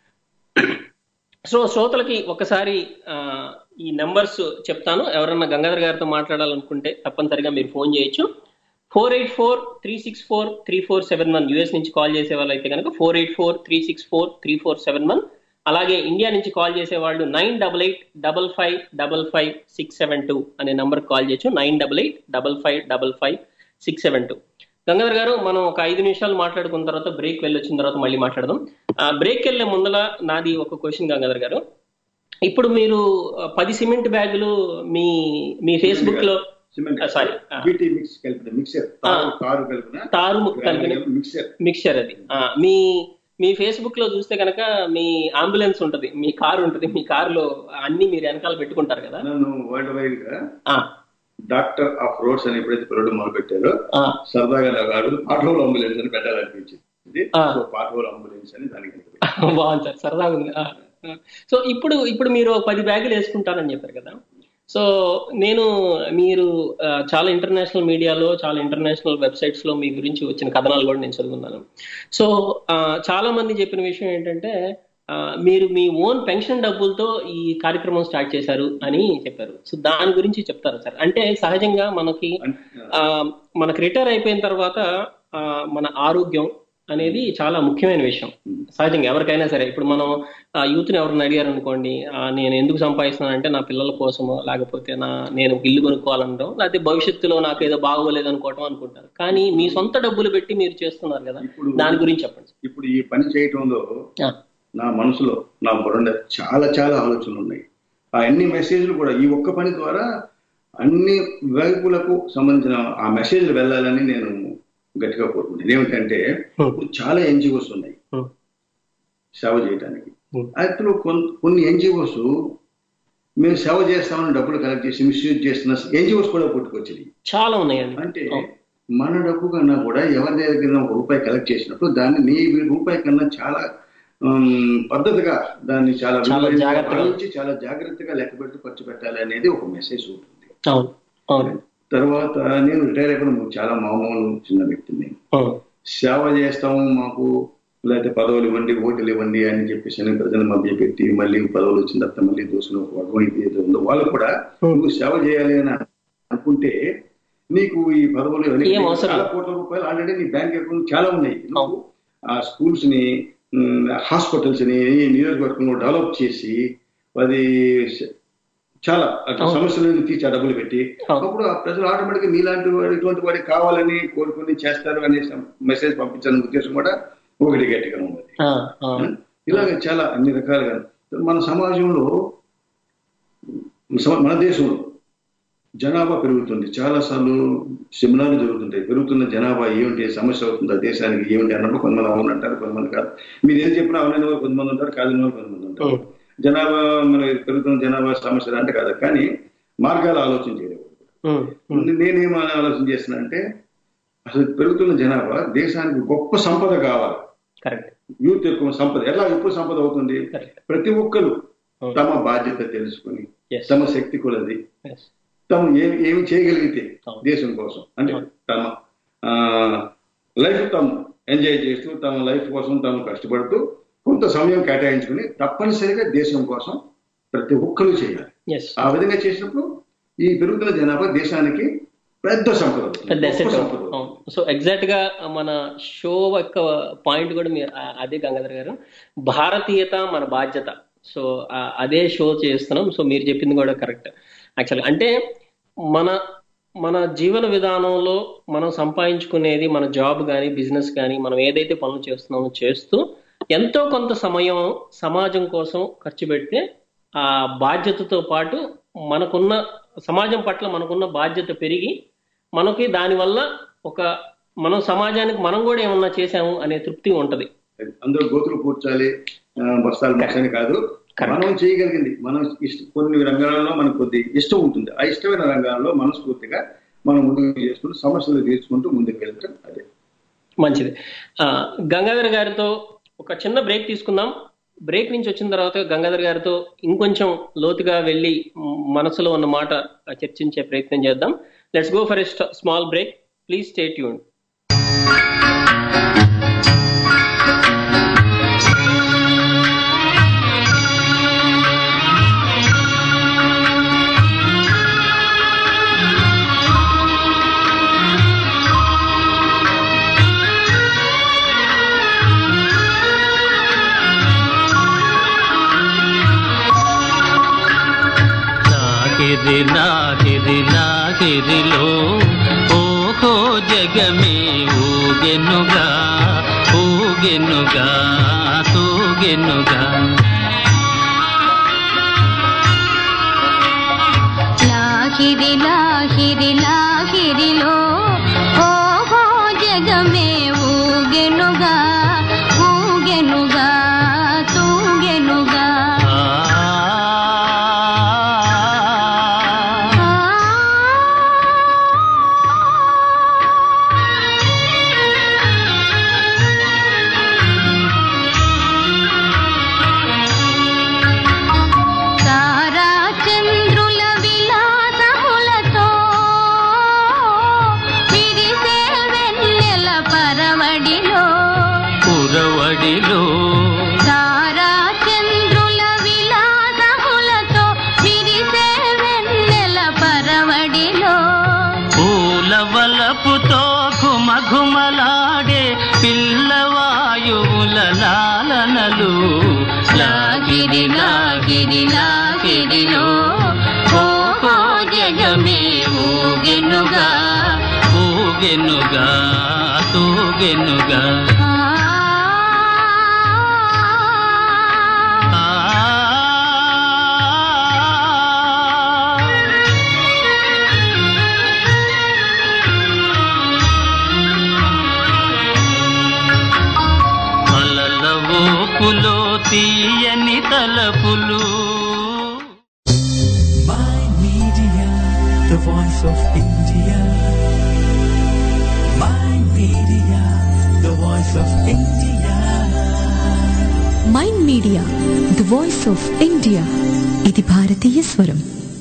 సో శ్రోతలకి ఒకసారి ఆ, ఈ నెంబర్స్ చెప్తాను ఎవరన్నా గంగాధర్ గారితో మాట్లాడాలనుకుంటే తప్పనిసరిగా మీరు ఫోన్ చేయొచ్చు four eight four three six four three four seven one US నుంచి కాల్ చేసే వాళ్ళు అయితే కనుక four eight four three six four three four seven one అలాగే ఇండియా నుంచి కాల్ చేసే వాళ్ళు nine double eight double five double five six seven two అనే నంబర్కి కాల్ చేయొచ్చు nine double eight double five double five six seven two Gangadhar గారు మనం ఒక ఐదు నిమిషాలు మాట్లాడుకున్న తర్వాత బ్రేక్ వెళ్ళొచ్చిన తర్వాత మళ్ళీ మాట్లాడదాం ఆ బ్రేక్ వెళ్ళే ముందల నాది ఒక క్వశ్చన్ గంగాధర్ గారు ఇప్పుడు మీరు ఆ, పది సిమెంట్ బ్యాగులు మీ మీ ఫేస్బుక్ లో సిమెంట్ ఆ, sorry. ఆ. బీటీ మిక్స్ కలిపిన మిక్సర్ కారు కలిపిన తారు ముక్క కలిపిన మిక్సర్ మిక్చర్ అది ఆ, మీ మీ ఫేస్బుక్ లో చూస్తే కనుక మీ అంబులెన్స్ ఉంటది మీ కారు ఉంటది మీ కారులో అన్ని మీరు వెనకాల పెట్టుకుంటారు కదా నన్ను వరల్డ్ వైడ్ గా ఆ, డాక్టర్ ఆఫ్ రోడ్స్ అని ఎప్పుడైతే పిలవడం మొదలు పెట్టారో ఆ, సరదాగా నాకు ఆ రోజు ఆటోలో అంబులెన్స్ అని పెట్టాలనిపించింది ఇది ఆ. సో పాటోల్ అంబులెన్స్ అని దానికి బాగుంది సార్ సరదాగా ఉంది ఆ, ఆ. సో ఇప్పుడు ఇప్పుడు మీరు ఒక పది బ్యాగులు వేసుకుంటారని చెప్పారు కదా సో నేను మీరు ఆ, చాలా ఇంటర్నేషనల్ మీడియాలో చాలా ఇంటర్నేషనల్ వెబ్సైట్స్ లో మీ గురించి వచ్చిన కథనాలు కూడా నేను చదువుకున్నాను సో ఆ, చాలా మంది చెప్పిన విషయం ఏంటంటే ఆ, మీరు మీ ఓన్ పెన్షన్ డబ్బులతో ఈ కార్యక్రమం స్టార్ట్ చేశారు అని చెప్పారు సో దాని గురించి చెప్తారా సార్ అంటే సహజంగా మనకి ఆ, మనకు రిటైర్ అయిపోయిన తర్వాత ఆ, మన ఆరోగ్యం అనేది చాలా ముఖ్యమైన విషయం సహజంగా ఎవరికైనా సరే ఇప్పుడు మనం యూత్ ని ఎవరైనా అడిగారు అనుకోండి ఆ, నేను ఎందుకు సంపాదిస్తున్నానంటే నా పిల్లల కోసమో లేకపోతే నా నేను ఒక ఇల్లు కొనుక్కోవాలనడం లేకపోతే భవిష్యత్తులో నాకు ఏదో బాగోలేదు అనుకోవటం అనుకుంటారు కానీ మీ సొంత డబ్బులు పెట్టి మీరు చేస్తున్నారు కదా ఇప్పుడు- దాని గురించి చెప్పండి ఇప్పుడు ఈ పని చేయటంలో ఆ, నా మనసులో నా బుర్రండ చాలా చాలా ఆలోచనలు ఉన్నాయి ఆ అన్ని మెసేజ్లు కూడా ఈ ఒక్క పని ద్వారా అన్ని వైపులకు సంబంధించిన ఆ మెసేజ్లు వెళ్ళాలని నేను గట్టిగా కోరుకుంటాను ఏమిటంటే ఇప్పుడు చాలా ఎన్జిఓస్ ఉన్నాయి Hmm. సేవ చేయడానికి Hmm. అందులో కొన్- కొన్ని ఎన్జిఓస్ మేము సేవ చేస్తామని డబ్బులు కలెక్ట్ చేసి మిస్యూజ్ చేస్తున్న ఎన్జిఓస్ కూడా పుట్టుకొచ్చినాయి చాలా ఉన్నాయండి అంటే అవును. మన డబ్బు కన్నా కూడా ఎవరి దగ్గర ఒక రూపాయి కలెక్ట్ చేసినప్పుడు దాన్ని నీ రూపాయి కన్నా చాలా ఉమ్, పద్ధతిగా దాన్ని చాలా చాలా విలువైనదిగా జాగ్రత్తగా. భావించి చాలా జాగ్రత్తగా లెక్క పెట్టి ఖర్చు పెట్టాలి అనేది ఒక మెసేజ్ ఉంటుంది అవును అవును తర్వాత నేను రిటైర్ అయిపోయిన చాలా మామూలు చిన్న వ్యక్తిని అవును సేవ చేస్తాము మాకు లేకపోతే పదవులు ఇవ్వండి ఓటులు ఇవ్వండి అని చెప్పేసి అని ప్రజల మధ్య పెట్టి మళ్ళీ పదవులు వచ్చిన తర్వాత మళ్ళీ దోసులు ఒక వర్గం ఇది ఏదో ఉందో వాళ్ళు కూడా నువ్వు సేవ చేయాలి అని అనుకుంటే నీకు ఈ పదవులు ఇవన్నీ ఏం అవసరం చాలా కోట్ల రూపాయలు ఆల్రెడీ నీ బ్యాంక్ అకౌంట్ చాలా ఉన్నాయి నువ్వు ఆ స్కూల్స్ ని హాస్పిటల్స్ ని నియోజకవర్గంలో డెవలప్ చేసి అది చాలా అట్లా సమస్యలను తీర్చి ఆ డబ్బులు పెట్టి అవును. అప్పుడు ఆ ప్రజలు ఆటోమేటిక్ నీలాంటి వాడు ఇటువంటి వాడికి కావాలని కోరుకుని చేస్తారు అనే మెసేజ్ పంపించాలనే ఉద్దేశం కూడా ఒకటి గట్టిగా ఉన్నది ఆ, ఆ. ఇలాగ చాలా అన్ని రకాలుగా మన సమాజంలో సమ- మన దేశంలో జనాభా పెరుగుతుంది చాలా సార్లు సెమినార్లు జరుగుతుంటాయి పెరుగుతున్న జనాభా ఏమిటి సమస్య అవుతుంది ఆ దేశానికి ఏమిటి అన్నప్పుడు కొంతమంది అవును అంటారు కొంతమంది కాదు మీరు ఏం చెప్పినా అవునని వాళ్ళు కొంతమంది ఉంటారు కాదని వాళ్ళు కొంతమంది ఉంటారు జనాభా మన పెరుగుతున్న జనాభా సమస్యలు అంటే కాదు కానీ మార్గాలు ఆలోచన చేయలేదు ఉమ్, ఉమ్. నేనేం ఆలోచన చేస్తున్నా అంటే అసలు పెరుగుతున్న జనాభా దేశానికి గొప్ప సంపద కావాలి కరెక్ట్ యూత్ ఎక్కువ సంపద ఎలా ఎప్పుడు సంపద అవుతుంది కరెక్ట్ ప్రతి ఒక్కరు అవును. తమ బాధ్యత తెలుసుకుని Yes. తమ శక్తి కొలది Yes. తాము ఏమి ఏమి చేయగలిగితే అవును. దేశం కోసం అంటే అవును. తమ లైఫ్ తాము ఎంజాయ్ చేస్తూ తమ లైఫ్ కోసం తాము కష్టపడుతూ కొంత సమయం కేటాయించుకుని తప్పనిసరిగా దేశం కోసం ప్రతి ఒక్కరూ చేయాలి ఎస్ ఆ విధంగా చేసినప్పుడు ఈ పెరుగుతున్న జనాభా దేశానికి పెద్ద సంపద అవుతుంది. పెద్ద గొప్ప asset. సంపద అవుతుంది. అవును. సో ఎగ్జాక్ట్ గా మన షో యొక్క పాయింట్ కూడా మీరు ఆ- అదే గంగాధర్ గారు భారతీయత మన బాధ్యత సో ఆ, అదే షో చేస్తున్నాం సో మీరు చెప్పింది కూడా కరెక్ట్ యాక్చువల్గా అంటే మన మన జీవన విధానంలో మనం సంపాదించుకునేది మన జాబ్ కానీ బిజినెస్ కానీ మనం ఏదైతే పనులు చేస్తున్నామో చేస్తూ ఎంతో కొంత సమయం సమాజం కోసం ఖర్చు పెడితే ఆ బాధ్యతతో పాటు మనకున్న సమాజం పట్ల మనకున్న బాధ్యత పెరిగి మనకి దానివల్ల ఒక మనం సమాజానికి మనం కూడా ఏమన్నా చేశాము అనే తృప్తి ఉంటది అందరూ గోతులు కూర్చాలి ఆ, బస్తాలు మోసని కాదు మనం చేయగలిగింది మనం ఇష్ట కొన్ని రంగాలలో మనకు కొద్ది ఇష్టం ఉంటుంది ఆ ఇష్టమైన రంగాల్లో మనస్ఫూర్తిగా మనం ముందుకు చేసుకుంటూ సమస్యలు తీర్చుకుంటూ ముందుకు వెళ్తాం అదే మంచిది ఆ, గంగాధర్ గారితో ఒక చిన్న బ్రేక్ తీసుకుందాం బ్రేక్ నుంచి వచ్చిన తర్వాత గంగాధర్ గారితో ఇంకొంచెం లోతుగా వెళ్ళి మ్, మనసులో ఉన్న మాట చర్చించే ప్రయత్నం చేద్దాం let's go for a small break please stay tune లాగిరి లాగిరి లాగిరిలో ఓహో జగమే ఊగెనుగా ఊగెనుగా తూగెనుగా లాహిరి లాహిరి లాహిరిలో ఓహో జగమే ఊగెనుగా ఊగెనుగా తూగెనుగా ఆ ఆ ఊగెనుగా తూగెనుగా ఆ అలల ఊపులో తీయని తలపులు My Media, the voice of India. My Media, the voice of India. Mind Media the voice of India ఇది భారతీయ స్వరం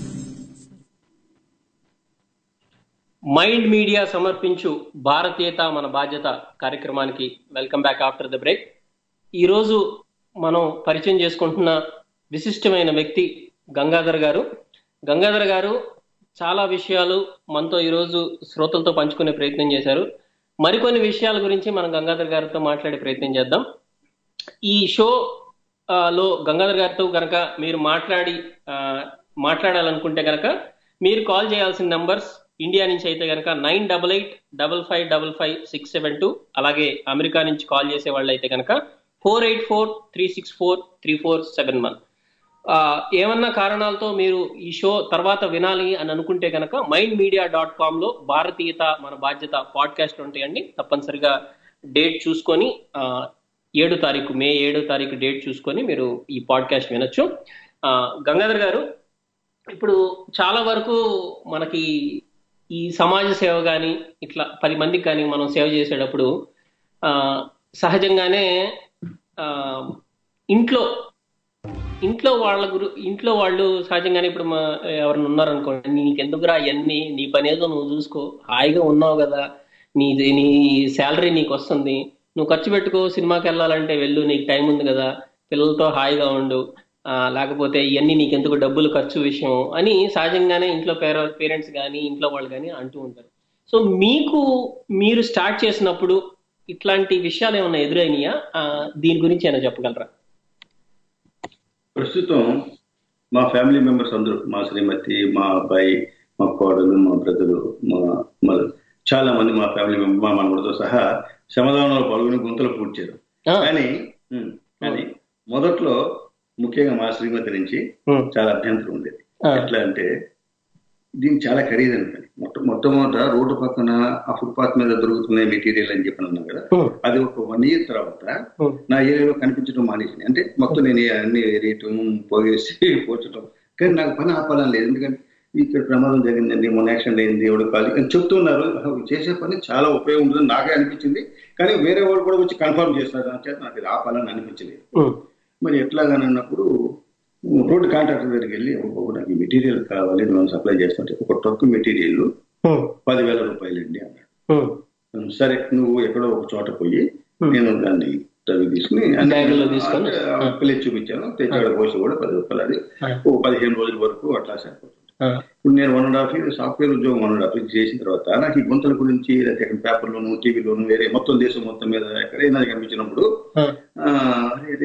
మైండ్ మీడియా సమర్పించు భారతీయత మన బాధ్యత కార్యక్రమానికి welcome back after the break ఈరోజు మనం పరిచయం చేసుకుంటున్న విశిష్టమైన వ్యక్తి గంగాధర్ గారు గంగాధర్ గారు చాలా విషయాలు మనతో ఈరోజు శ్రోతలతో పంచుకునే ప్రయత్నం చేశారు మరికొన్ని విషయాల గురించి మనం గంగాధర్ గారితో మాట్లాడే ప్రయత్నం చేద్దాం ఈ షో ఆ, లో గంగాధర్ గారితో కనుక మీరు మాట్లాడి ఆ, మాట్లాడాలనుకుంటే కనుక మీరు కాల్ చేయాల్సిన నంబర్స్ ఇండియా నుంచి అయితే కనుక nine double eight double five double five six seven two అలాగే అమెరికా నుంచి కాల్ చేసే వాళ్ళు అయితే కనుక four eight four three six four three four seven one ఏమన్నా కారణాలతో మీరు ఈ షో తర్వాత వినాలి అని అనుకుంటే కనుక మైండ్ మీడియా డాట్ కామ్ లో భారతీయత మన బాధ్యత పాడ్కాస్ట్ ఉంటాయండి తప్పనిసరిగా డేట్ చూసుకొని ఆ, ఏడు తారీఖు మే ఏడో తారీఖు డేట్ చూసుకొని మీరు ఈ పాడ్కాస్ట్ వినొచ్చు ఆ, గంగాధర్ గారు ఇప్పుడు చాలా వరకు మనకి ఈ సమాజ సేవ కానీ ఇట్లా పది మందికి కానీ మనం సేవ చేసేటప్పుడు ఆ, సహజంగానే ఆ, ఇంట్లో ఇంట్లో వాళ్ళ గురు ఇంట్లో వాళ్ళు సహజంగానే ఇప్పుడు మా ఎవరైనా ఉన్నారనుకోండి నీకెందుకురా అవన్నీ నీ పని ఏదో నువ్వు చూసుకో హాయిగా ఉన్నావు కదా నీ నీ శాలరీ నీకు వస్తుంది నువ్వు ఖర్చు పెట్టుకో సినిమాకి వెళ్ళాలంటే వెళ్ళు నీకు టైం ఉంది కదా పిల్లలతో హాయిగా ఉండు ఆ, లేకపోతే ఇవన్నీ నీకెందుకు డబ్బులు ఖర్చు విషయం అని సహజంగానే ఇంట్లో పేరెంట్స్ కానీ ఇంట్లో వాళ్ళు కానీ అంటూ ఉంటారు సో మీకు మీరు స్టార్ట్ చేసినప్పుడు ఇట్లాంటి విషయాలు ఏమైనా ఎదురైనాయా ఆ, దీని గురించి ఏమైనా చెప్పగలరా ప్రస్తుతం మా ఫ్యామిలీ మెంబర్స్ అందరూ మా శ్రీమతి మా అబ్బాయి మా కోడలు మా బ్రదరు మా మదర్ చాలా మంది మా ఫ్యామిలీ మెంబర్ మా మనవడితో సహా శ్రమదానంలో పాల్గొని గుంతలు పూడ్చారు ఆ. కానీ ఉమ్, కానీ మొదట్లో ముఖ్యంగా మా శ్రీమతి నుంచి ఉమ్. చాలా అభ్యంతరం ఉండేది ఆ. ఎట్లా అంటే దీనికి చాలా ఖరీదైన పని మొట్ట మొట్టమొదట రోడ్డు పక్కన ఆ ఫుట్పాత్ మీద దొరుకుతున్న మెటీరియల్ అని చెప్పి అన్నాం కదా ఉమ్. అది ఒక వన్ ఇయర్ తర్వాత ఉమ్. నా ఏరియాలో కనిపించడం మానేసింది అంటే మొత్తం నేను అన్ని రేయటం పోగేసి పోర్చడం కానీ నాకు పని ఆపాలని లేదు ఎందుకంటే ఇక్కడ ప్రమాదం జరిగిందండి మొన్న యాక్సిడెంట్ అయింది ఎవడు కాదు అని చెప్తున్నారు అసలు చేసే పని చాలా ఉపయోగం ఉంటుందని నాకే అనిపించింది కానీ వేరే వాళ్ళు కూడా వచ్చి కన్ఫర్మ్ చేస్తున్నారు దాని చేత నాకు ఇది ఆపాలని అనిపించలేదు ఉమ్. మరి ఎట్లాగని అన్నప్పుడు రోడ్డు కాంట్రాక్టర్ దగ్గరికి వెళ్ళి ఒక నాకు మెటీరియల్ కావాలి మనం సప్లై చేస్తుంటే ఒక ట్రక్ మెటీరియల్ ఉమ్. పదివేల రూపాయలండి అన్నాడు ఉమ్. సరే నువ్వు ఎక్కడో ఒక చోట పోయి నేను దాన్ని తవ్వి తీసుకుని అన్ని- బ్యాగులో తీసుకొని? అంటే ఆ పిల్లలు చూపించాను తెచ్చాడు పోసి కూడా పది రూపాయలు అది ఓ పదిహేను రోజుల వరకు అట్లా సరిపోతుంది ఆ. ఇప్పుడు నేను one and half year software ఉద్యోగం వన్ అండ్ హాఫ్ ఇయర్ చేసిన తర్వాత నాకు ఈ గుంతల గురించి లేకపోతే ఎక్కడ పేపర్లోను టీవీలోను వేరే మొత్తం దేశం మొత్తం మీద ఎక్కడైనా కనిపించినప్పుడు ఆ. ఆ, అరే, అరే,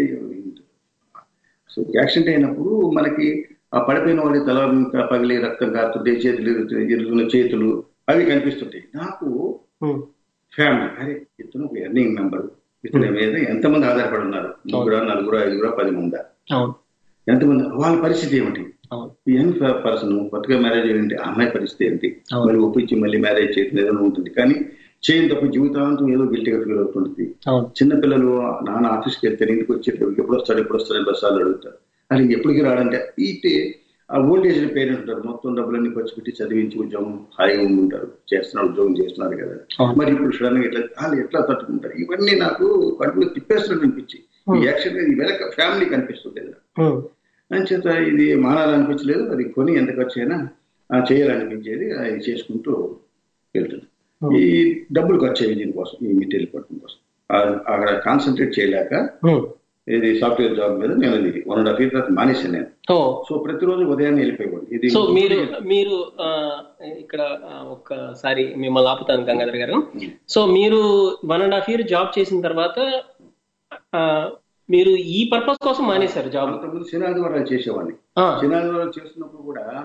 సో యాక్సిడెంట్ అయినప్పుడు మనకి ఆ పడిపోయిన వాడి తల ఇంకా పగిలి రక్తం కారుతుంటే చేతులు ఇరుగుతున్నాయి, ఇరుగుతున్న చేతులు అవి కనిపిస్తుంటాయి నాకు ఉమ్. ఫ్యామిలీ అరే ఇతను ఒక ఎర్నింగ్ మెంబర్ ఇతని మీద ఎంతమంది ఆధారపడి ఉన్నారు ముగ్గురు నలుగురు ఐదుగురు పది మంది అవును ఎంతమంది వాళ్ళ పరిస్థితి ఏమిటి అవును యంగ్ పర్సన్ కొత్తగా మ్యారేజ్ ఏంటి ఆ అమ్మాయి పరిస్థితి ఏంటి అవును. మళ్ళీ ఒప్పించి మళ్ళీ మ్యారేజ్ చేయడం ఏదైనా ఉంటుంది కానీ చేయని తప్ప జీవితాంతం ఏదో గిల్టీగా ఫీల్ అవుతుంటుంది అవును చిన్నపిల్లలు నాన్న ఆఫీస్కి వెళ్తే ఇంటికి వచ్చేటప్పుడు ఎప్పుడు వస్తాడు ఎప్పుడు వస్తాడు బస్సాలు అడుగుతారు అది ఎప్పటికి రాడంటే ఇటే ఆ ఓల్డ్ ఏజ్ పేరెంట్స్ ఉంటారు మొత్తం డబ్బులన్నీ ఖర్చు పెట్టి చదివించి ఉద్యోగం హాయిగా ఉండుంటారు చేస్తున్నారు ఉద్యోగం చేస్తున్నారు కదా అవును. మరి ఇప్పుడు సడన్ గా ఇట్లా వాళ్ళు ఎట్లా తట్టుకుంటారు ఇవన్నీ నాకు కడుపులో తిప్పేస్తున్నట్టు అనిపించి ఈ యాక్షన్ ఈ వెనక ఫ్యామిలీ కనిపిస్తుంది కదా ఉమ్. అంచేత ఇది మానాలనిపించలేదు అది కొని ఎంత ఖర్చు అయినా ఆ, చేయాలనిపించేది అది చేసుకుంటూ వెళ్తుంది ఈ డబ్బులు ఖర్చు అయ్యేది దీనికోసం ఈ మెటీరియల్ పట్టడం కోసం ఆ- అక్కడ కాన్సన్ట్రేట్ చేయలేక ఉమ్. ఇది సాఫ్ట్వేర్ జాబ్ మీద నేను ఇది వన్ అండ్ హాఫ్ ఇయర్ తర్వాత మానేసాను నేను ఓ సో ప్రతిరోజు ఉదయాన్నే వెళ్ళిపోయేవాడు ఇది సో మీరు మీరు ఆ, ఇక్కడ ఆ, ఒక్కసారి మిమ్మల్ని ఆపుతాను గంగాధర్ గారు సో మీరు one and half year job చేసిన తర్వాత ఆ, మీరు ఈ పర్పస్ కోసం మానేశారు జాబ్ అంతకుముందు శనాదివారాలు చేసేవాడిని శనాదివారాలు చేస్తున్నప్పుడు కూడా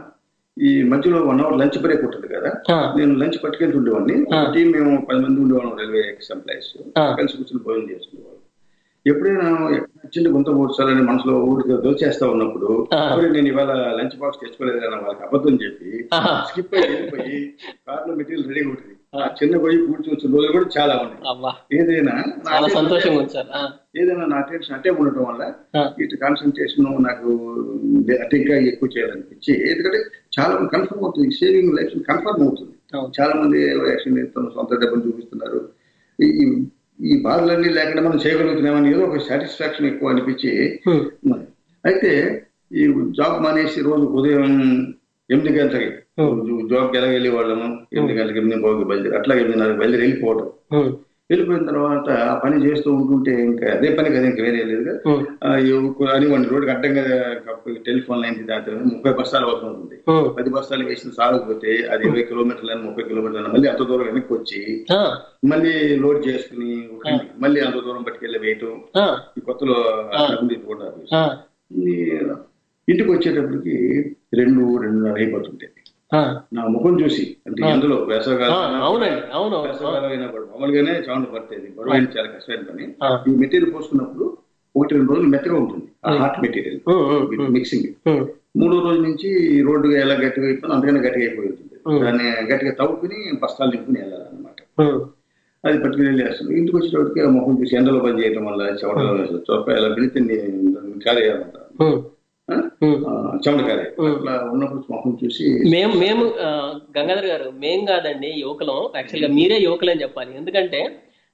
ఈ మధ్యలో వన్ అవర్ లంచ్ బ్రేక్ ఉంటుంది కదా ఆ. నేను లంచ్ పట్టుకెళ్తుండేవాడిని ఆ. టీం మేము పది మంది ఉండేవాళ్ళం రైల్వే ఎక్స్ ఎంప్లాయీస్ ఆ. కలిసి కూర్చొని భోజనం చేస్తుండేవాళ్ళం ఎప్పుడైనా చిన్న గుంత కూర్చోాలని మనసులో ఊరికి దోచేస్తా ఉన్నప్పుడు ఆ. "ఒరేయ్, నేను ఇవాళ లంచ్ బాక్స్ తెచ్చుకోలేదు అని వాళ్ళకి అబద్ధం చెప్పి ఆహా. స్కిప్ అయ్యి వెళ్ళిపోయి కార్లో మెటీరియల్ రెడీగా ఉంటుంది ఆ చిన్న పోయి కూర్చొని వచ్చిన రోజులు కూడా చాలా ఉన్నాయి అవ్వా ఏదైనా నా చాలా attention సంతోషంగా ఉంది సార్ ఆ, ఏదైనా నా టెన్షన్ అట్టే ఉండటం వల్ల ఆ. ఇటు కాన్సన్ట్రేషన్ నాకు అటు ఇంకా ఎక్కువ చేయాలనిపించి ఎందుకంటే చాలా మంది కన్ఫర్మ్ అవుతుంది సేవింగ్ లైఫ్ కన్ఫర్మ్ అవుతుంది అవును. చాలా మంది యాక్షన్ చేస్తున్నారు సొంత డబ్బులు చూపిస్తున్నారు ఈ ఈ బాధలన్నీ లేకుండా మనం చేయగలుగుతున్నామని ఏదో ఒక సాటిస్ఫాక్షన్ ఎక్కువ అనిపించి హ్మ్. మరి. అయితే ఈ జాబ్ మానేసి రోజు ఉదయం ఎనిమిది గంటలకి జాబ్కి ఎలా వెళ్ళే వాళ్ళము ఎనిమిది గంటలకి ఎనిమిది పోగి బయలుదేరి అట్లా ఎనిమిదిన్నర బయలుదేరి వెళ్ళిపోవడం హ్మ్. వెళ్ళిపోయిన తర్వాత ఆ పని చేస్తూ ఉంటుంటే ఇంకా అదే పని కదా ఇంకా వేరే లేదు కదా హ్మ్. ఆ, ఎవ- అని వన్ రోడ్డు అడ్డంగా కప్పు- టెలిఫోన్ లైన్ దాటి ముప్పై బస్తాలు అవుతుంది హ్మ్. పది బస్తాలు వేసిన సాగకపోతే అది ఇరవై కిలోమీటర్లని ముప్పై కిలోమీటర్లని మళ్ళీ అంత దూరం వెనక్కి వచ్చి ఆ, మళ్ళీ లోడ్ చేసుకుని మళ్ళీ అంత దూరం పట్టుకెళ్ళి వేయటం ఆ, ఈ కొత్తలో అట్లా ఉండేది కూడా ఆ, ఈ ఇంటికి వచ్చేటప్పటికి రెండు రెండున్నర అయిపోతుంటే ఆ. నా ముఖం చూసి అంటే ఎందులో వేసవకాలం ఆ, అవునండి, అవును, అవును. వేసవకాలం అయినా కూడా మామూలుగానే సౌండ్ పడుతుంది బరువు అయిన చాలా కష్టమైన పని ఆ. ఈ మెటీరియల్ పోసుకున్నప్పుడు ఒకటి రెండు రోజులు మెత్తగా ఉంటుంది ఆ హాట్ మెటీరియల్ హ్మ్, హ్మ్, హ్మ్. మిక్సింగ్ హ్మ్. మూడో రోజు నుంచి రోడ్డు ఎలా గట్టిగా అయిపోయింది అంతకన్నా గట్టిగా అయిపోయి ఉంటుంది Hmm. దాన్ని గట్టిగా తవ్వుకుని బస్తాలు నింపుకుని వెళ్ళాలన్నమాట హ్మ్. అది పట్టుకుని వెళ్ళేస్తాను ఇంటికి వచ్చేటప్పటికి ఆ ముఖం చూసి ఎండలో పని చేయడం వల్ల చెమటలో చొప్ప ఎలా పెడితే కారేయమంటారు హ్మ్. హ్మ్. చెమటకారే అట్లా ఉన్నప్పుడు ముఖం చూసి మేము మేము ఆ, గంగాధర్ గారు మేం కాదండి యువకులం యాక్చువల్ గా మీరే యువకులు అని చెప్పాలి ఎందుకంటే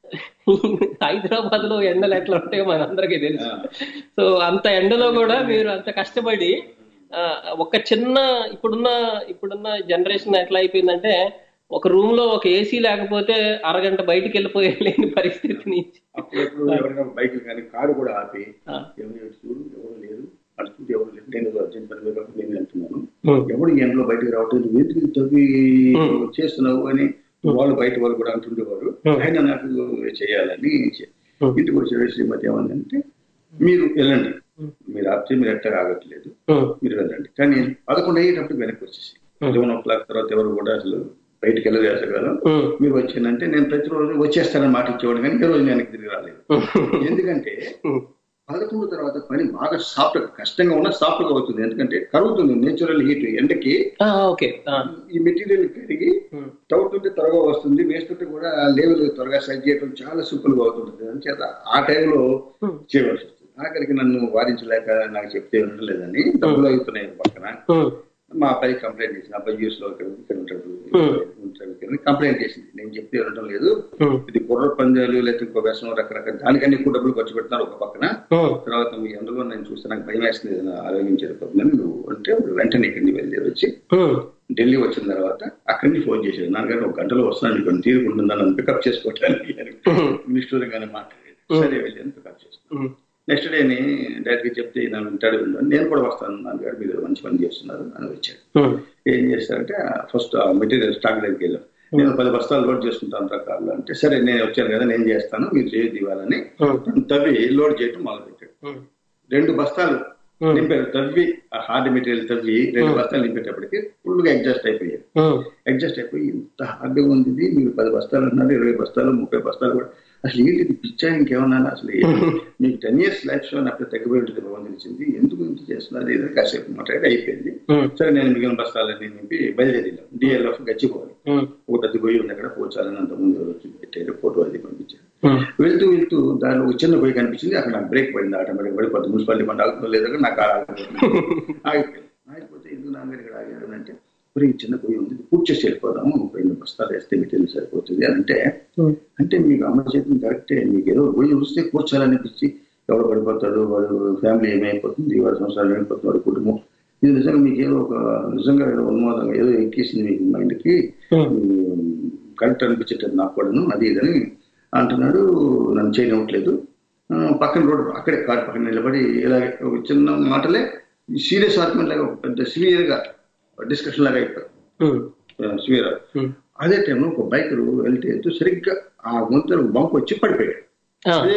హైదరాబాద్ లో ఎండలు ఎట్లా ఉంటాయో మనందరికీ తెలుసు సో అంత ఎండలో కూడా మీరు అంత కష్టపడి ఆ, ఒక చిన్న ఇప్పుడున్న ఇప్పుడున్న జనరేషన్ ఎట్లా అయిపోయిందంటే ఒక రూమ్ లో ఒక ఏసీ లేకపోతే అరగంట బయటికి వెళ్ళిపోయే లేని పరిస్థితి నుంచి అప్పుడప్పుడు ఎవరైనా బైక్ కానీ కారు కూడా ఆపి ఆ. ఎవరు ఎటు చూడు ఎవరు లేరు అటు చూడు ఎవరు లేరు నేను ఏదో అర్జెంట్ పని మీద కాబట్టి నేను వెళ్తున్నాను Hmm. ఎవరు ఈ ఎండలో బయటకు రావట్లేదు నువ్వు ఎందుకు తవ్వి చేస్తున్నావు అని వాళ్ళు బయట వాళ్ళు కూడా అంటుండేవారు Hmm. ఆయన నాకు చేయాలని చే- Hmm. ఇంటికి వచ్చే శ్రీమతి ఏమందంటే మీరు వెళ్ళండి మీరు ఆపితే మీరు ఎట్లా ఆగట్లేదు హ్మ్. మీరు వెళ్ళండి కానీ పదకొండు అయ్యేటప్పుడు వెనక్కి వచ్చేసి లెవెన్ ఓ క్లాక్ తర్వాత ఎవరు కూడా అసలు బయటికి వెళ్ళలేసగలం హ్మ్. మీరు వచ్చానంటే నేను ప్రతిరోజు వచ్చేస్తానని మాట ఇచ్చేవాడు కానీ ఏ రోజు నేను వెనక్కి తిరిగి రాలేదు ఎందుకంటే హ్మ్. పదకొండు తర్వాత పని బాగా సాఫ్ట్ కష్టంగా ఉన్న సాఫ్ట్ గా అవుతుంది ఎందుకంటే కరుగుతుంది నేచురల్ హీట్ ఎండకి ఆ, ఓకే ఆ. ఈ మెటీరియల్ కరిగి హ్మ్. తవ్వుతుంటే త్వరగా వస్తుంది వేస్తుంటే కూడా లెవెల్ త్వరగా సెట్ చేయడం చాలా సింపుల్ గా అవుతుంది అని చేత ఆ టైంలో చేయవలసి వస్తుంది ఆఖరికి నన్ను వాదించలేక నాకు చెప్తే ఉండలేదని డబ్బులు అవుతున్నాయి పక్కన హ్మ్. మా అబ్బాయి కంప్లైంట్ చేసింది అబ్బాయి యూస్ లో ఇక్కడ ఇక్కడ ఉంటాడు Hmm. ఉంటాడు ఇక్కడ కంప్లైంట్ చేసింది నేను చెప్తే వినడం లేదు హ్మ్. ఇది కుర్ర పందాలు లేకపోతే ఇంకో వ్యసనం రకరకాల దానికన్నా ఎక్కువ డబ్బులు ఖర్చు పెడుతున్నారు ఒక పక్కన హ్మ్. తర్వాత మీ అందులో నేను చూస్తే నాకు భయం వేస్తుంది ఏదైనా ఆరోగ్యం చెడిపోతుందని నువ్వు అంటే అప్పుడు వెంటనే ఇక్కడి నుంచి వెళ్ళి వచ్చి హ్మ్. ఢిల్లీ వచ్చిన తర్వాత అక్కడి నుంచి ఫోన్ చేసేది నాన్నగారు ఒక గంటలో వస్తున్నాను మీకు తీరుకుంటుందని నన్ను పికప్ చేసుకోవటానికి Hmm. నిష్ఠూరంగానే మాట్లాడేది Hmm. సరే వెళ్ళి పికప్ చేసుకున్నాను హ్మ్. నెక్స్ట్ డేని డైరెక్ట్గా చెప్తే నన్ను వింటాడు విన్నాను నేను కూడా వస్తాను నాన్నగారు మీరు మంచి పని చేస్తున్నారు అని వచ్చాడు హ్మ్. ఏం చేస్తారంటే ఫస్ట్ ఆ మెటీరియల్ స్టాక్ దగ్గరికి వెళ్ళాం నేను పది బస్తాలు లోడ్ చేసుకుంటాను రకాలు అంటే సరే నేను వచ్చాను కదా నేను చేస్తాను మీరు చేయొద్దు ఇవ్వాలని హ్మ్. తవ్వి లోడ్ చేయటం మొదలు పెట్టాడు హ్మ్. రెండు బస్తాలు Hmm. నింపారు తవ్వి ఆ హార్డ్ మెటీరియల్ తవ్వి రెండు బస్తాలు నింపేటప్పటికి ఫుల్ గా అడ్జస్ట్ అయిపోయారు హ్మ్. అడ్జస్ట్ అయిపోయి ఇంత హార్డ్గా ఉంది ఇది మీరు పది బస్తాలు అన్నారు ఇరవై బస్తాలు ముప్పై బస్తాలు కూడా అసలు ఏంటి ఇది పిచ్చా ఇంకేమన్నా అసలు ఏంటి? మీకు టెన్ ఇయర్స్ లైఫ్ స్పాన్ అప్పుడు తగ్గిపోయి ఉంటుంది భగవంతుని ఇచ్చింది ఎందుకు ఇంత చేస్తున్నారు ఏదో కాసేపు మాట్లాడి అయిపోయింది హ్మ్. సరే నేను మిగిలిన బస్తాలన్నీ నింపి బయలుదేరిలాం డిఎల్ఎఫ్ గచ్చిపోవాలి హ్మ్. ఒక పెద్ద గొయ్యి ఉంది అక్కడ పోచాలని అంతకుముందు ఎవరో వచ్చి పెట్టారు ఫోటో అది పంపించారు హ్మ్. వెళ్తూ వెళ్తూ దానిలో ఒక చిన్న గొయ్యి కనిపించింది అక్కడ నాకు బ్రేక్ పడింది ఆటోమేటిక్ పడిపోతుంది మున్సిపాలిటీ పంట ఆగుతుందో లేదో కూడా నాకు ఆగిపోయింది ఆగిపోయింది ఆగిపోతే ఎందుకు నాన్నగారు ఇక్కడ ఆగారు అంటే "ఒరేయ్, ఈ చిన్న గొయ్యి ఉంది ఇది పూర్తి చేసి వెళ్ళిపోదాము ఒక రెండు బస్తాలు వేస్తే మెటీరియల్ సరిపోతుంది అని అంటే అంటే మీకు అమ్మ చేతిని కరెక్టే మీకు ఏదో గొయ్యి చూస్తే కూర్చోాలనిపించి ఎవడు పడిపోతాడు వాడు ఫ్యామిలీ ఏమైపోతుంది వాడి సంవత్సరాలు ఏమైపోతుంది వాడి కుటుంబం ఇది నిజంగా మీకు ఏదో ఒక నిజంగా ఏదో ఉన్మాదంగా ఏదో ఎక్కేసింది మీకు మైండ్కి కరెక్ట్ అనిపించేటది నాకు కూడాను అది ఇదని అంటున్నాడు నన్ను చేయనివ్వట్లేదు ఆ, పక్కన రోడ్డు అక్కడే కారు పక్కన నిలబడి ఇలాగే ఒక చిన్న మాటలే సీరియస్ ఆర్గ్యుమెంట్ లాగా ఒక పెద్ద సివియర్ గా డిస్కషన్ లాగా అయిపోయారు హ్మ్. సివియర్ హ్మ్. అదే టైంలో ఒక బైక్ వెళ్తే సరిగ్గా ఆ గుంతలు బంక్ వచ్చి పడిపోయాడు ఆ. అదే గుంత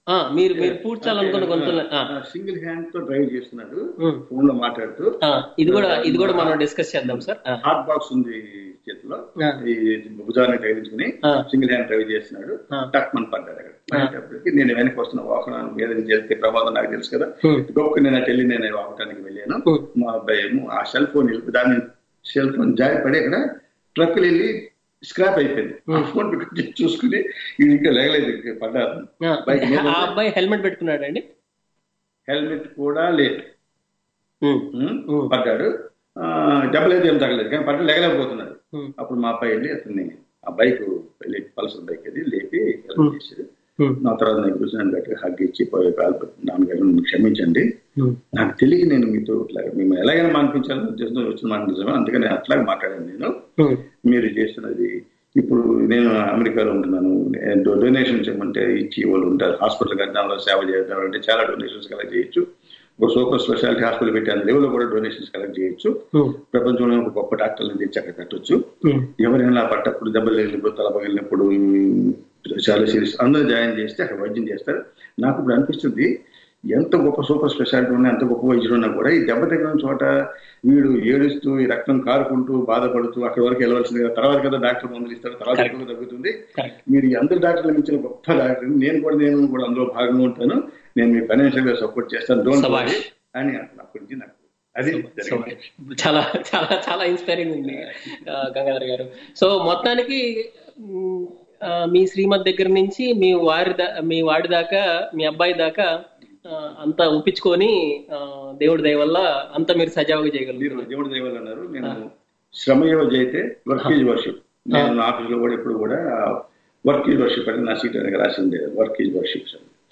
ఆ, మీరు మీరు పూడ్చాలనుకున్న గొంతులు ఆ, సింగిల్ హ్యాండ్ తో డ్రైవ్ చేస్తున్నాడు ఉమ్. ఫోన్ లో మాట్లాడుతూ ఆ, ఇది కూడా ఇది కూడా మనం డిస్కస్ చేద్దాం సార్ ఆ, హాట్ బాక్స్ ఉంది చేతిలో ఆ. ఈ భుజాన్ని తగిలించుకుని ఆ. సింగిల్ హ్యాండ్ డ్రైవ్ చేస్తున్నాడు ఆ. టక్ మన పడ్డాడు అక్కడ పడేటప్పటికి నేను వెనక్కి వస్తున్న వాహనం మీద నుంచి వెళ్తే ప్రమాదం నాకు తెలుసు కదా ఉమ్. గొప్ప నేను అటు వెళ్ళి నేను వాహనానికి వెళ్ళాను ఉమ్. మా అబ్బాయి ఏమో ఆ సెల్ ఫోన్ నిలిపి దాన్ని సెల్ ఫోన్ జారి పడి అక్కడ ట్రక్ వెళ్ళి స్క్రాప్ అయిపోయింది ఆ ఫోన్ పెట్టుకుని చూసుకుని ఇది ఇంకా లేగలేదు ఇంకా పడ్డారు ఆ, బైక్ మీద ఆ అబ్బాయి హెల్మెట్ పెట్టుకున్నాడు అండి హెల్మెట్ కూడా లేదు ఉమ్, ఉమ్, ఉమ్. పడ్డాడు ఆ, దెబ్బలేదు ఏం తగలేదు కానీ పడ్డ లేగలేకపోతున్నాడు ఉమ్. అప్పుడు మా అబ్బాయి వెళ్ళి అతన్ని ఆ బైక్ వెళ్ళి పల్సర్ బైక్ అది లేపి హెల్ప్ చేశాడు ఉమ్. నా తర్వాత నేను కూర్చొని గట్టిగా హగ్ ఇచ్చి పోయి కాలు పట్టి నాన్నగారు నన్ను క్షమించండి ఉమ్. నాకు తెలియక నేను మీతో ఇట్లా మేము ఎలాగైనా మానిపించాలని ఉద్దేశంతో వచ్చిన మాట నిజమే అందుకని అట్లాగే మాట్లాడాను నేను ఉమ్. మీరు చేస్తున్నది ఇప్పుడు నేను అమెరికాలో ఉంటున్నాను డొనేషన్ చేయమంటే ఇచ్చి వాళ్ళు ఉంటారు హాస్పిటల్ కట్టిన సేవ చేద్దాం అంటే చాలా డొనేషన్స్ కలెక్ట్ చేయొచ్చు ఒక సూపర్ స్పెషాలిటీ హాస్పిటల్ పెట్టాను లెవెల్లో కూడా డొనేషన్స్ కలెక్ట్ చేయొచ్చు ఉమ్. ప్రపంచంలో ఒక గొప్ప డాక్టర్లను తెచ్చి అక్కడ కట్టొచ్చు ఉమ్. ఎవరైనా పట్టప్పుడు దెబ్బలు తగిలినప్పుడు తల పగిలినప్పుడు చాలా సీరియస్ అందరూ జాయిన్ చేస్తే అక్కడ వైద్యం చేస్తారు నాకు ఇప్పుడు అనిపిస్తుంది ఎంత గొప్ప సూపర్ స్పెషాలిటీ ఉన్నా ఎంత గొప్ప వైద్యులు ఉన్నా కూడా ఈ దెబ్బ తగిలిన చోట వీడు ఏడుస్తూ ఈ రక్తం కారుకుంటూ బాధపడుతూ అక్కడి వరకు వెళ్ళవలసింది కదా తర్వాత కదా డాక్టర్ మందులు ఇస్తారు తర్వాత ఎక్కువ తగ్గుతుంది Correct. మీరు ఈ అందరు డాక్టర్లు మించిన గొప్ప డాక్టర్ నేను కూడా నేను కూడా అందులో భాగంగా ఉంటాను నేను మీ ఫైనాన్షియల్ గా సపోర్ట్ చేస్తాను డోంట్ శభాష్. అని అప్పటి నుంచి నాకు అది జరిగింది. చాలా చాలా చాలా ఇన్స్పైరింగ్ ఉంది ఆ, గంగాధర్ గారు సో మొత్తానికి మ్, ఆ, మీ శ్రీమతి దగ్గర నుంచి మీ వారి దా- మీ వాడి దాకా మీ అబ్బాయి దాకా ఆ, అంతా ఒప్పించుకొని ఆ, దేవుడి దయ వల్ల అంతా మీరు సజావుగా మీరు చేయగలుగుతారు దేవుడు దైవాలు అన్నారు నేను శ్రమయోజ అయితే వర్క్ ఈజ్ వర్షిప్ నేను నా ఆఫీస్ లో కూడా ఎప్పుడు కూడా వర్క్ ఈజ్ వర్షిప్ అని నా సీట్ అనేది రాసి ఉండేది వర్క్ ఈజ్ వర్షిప్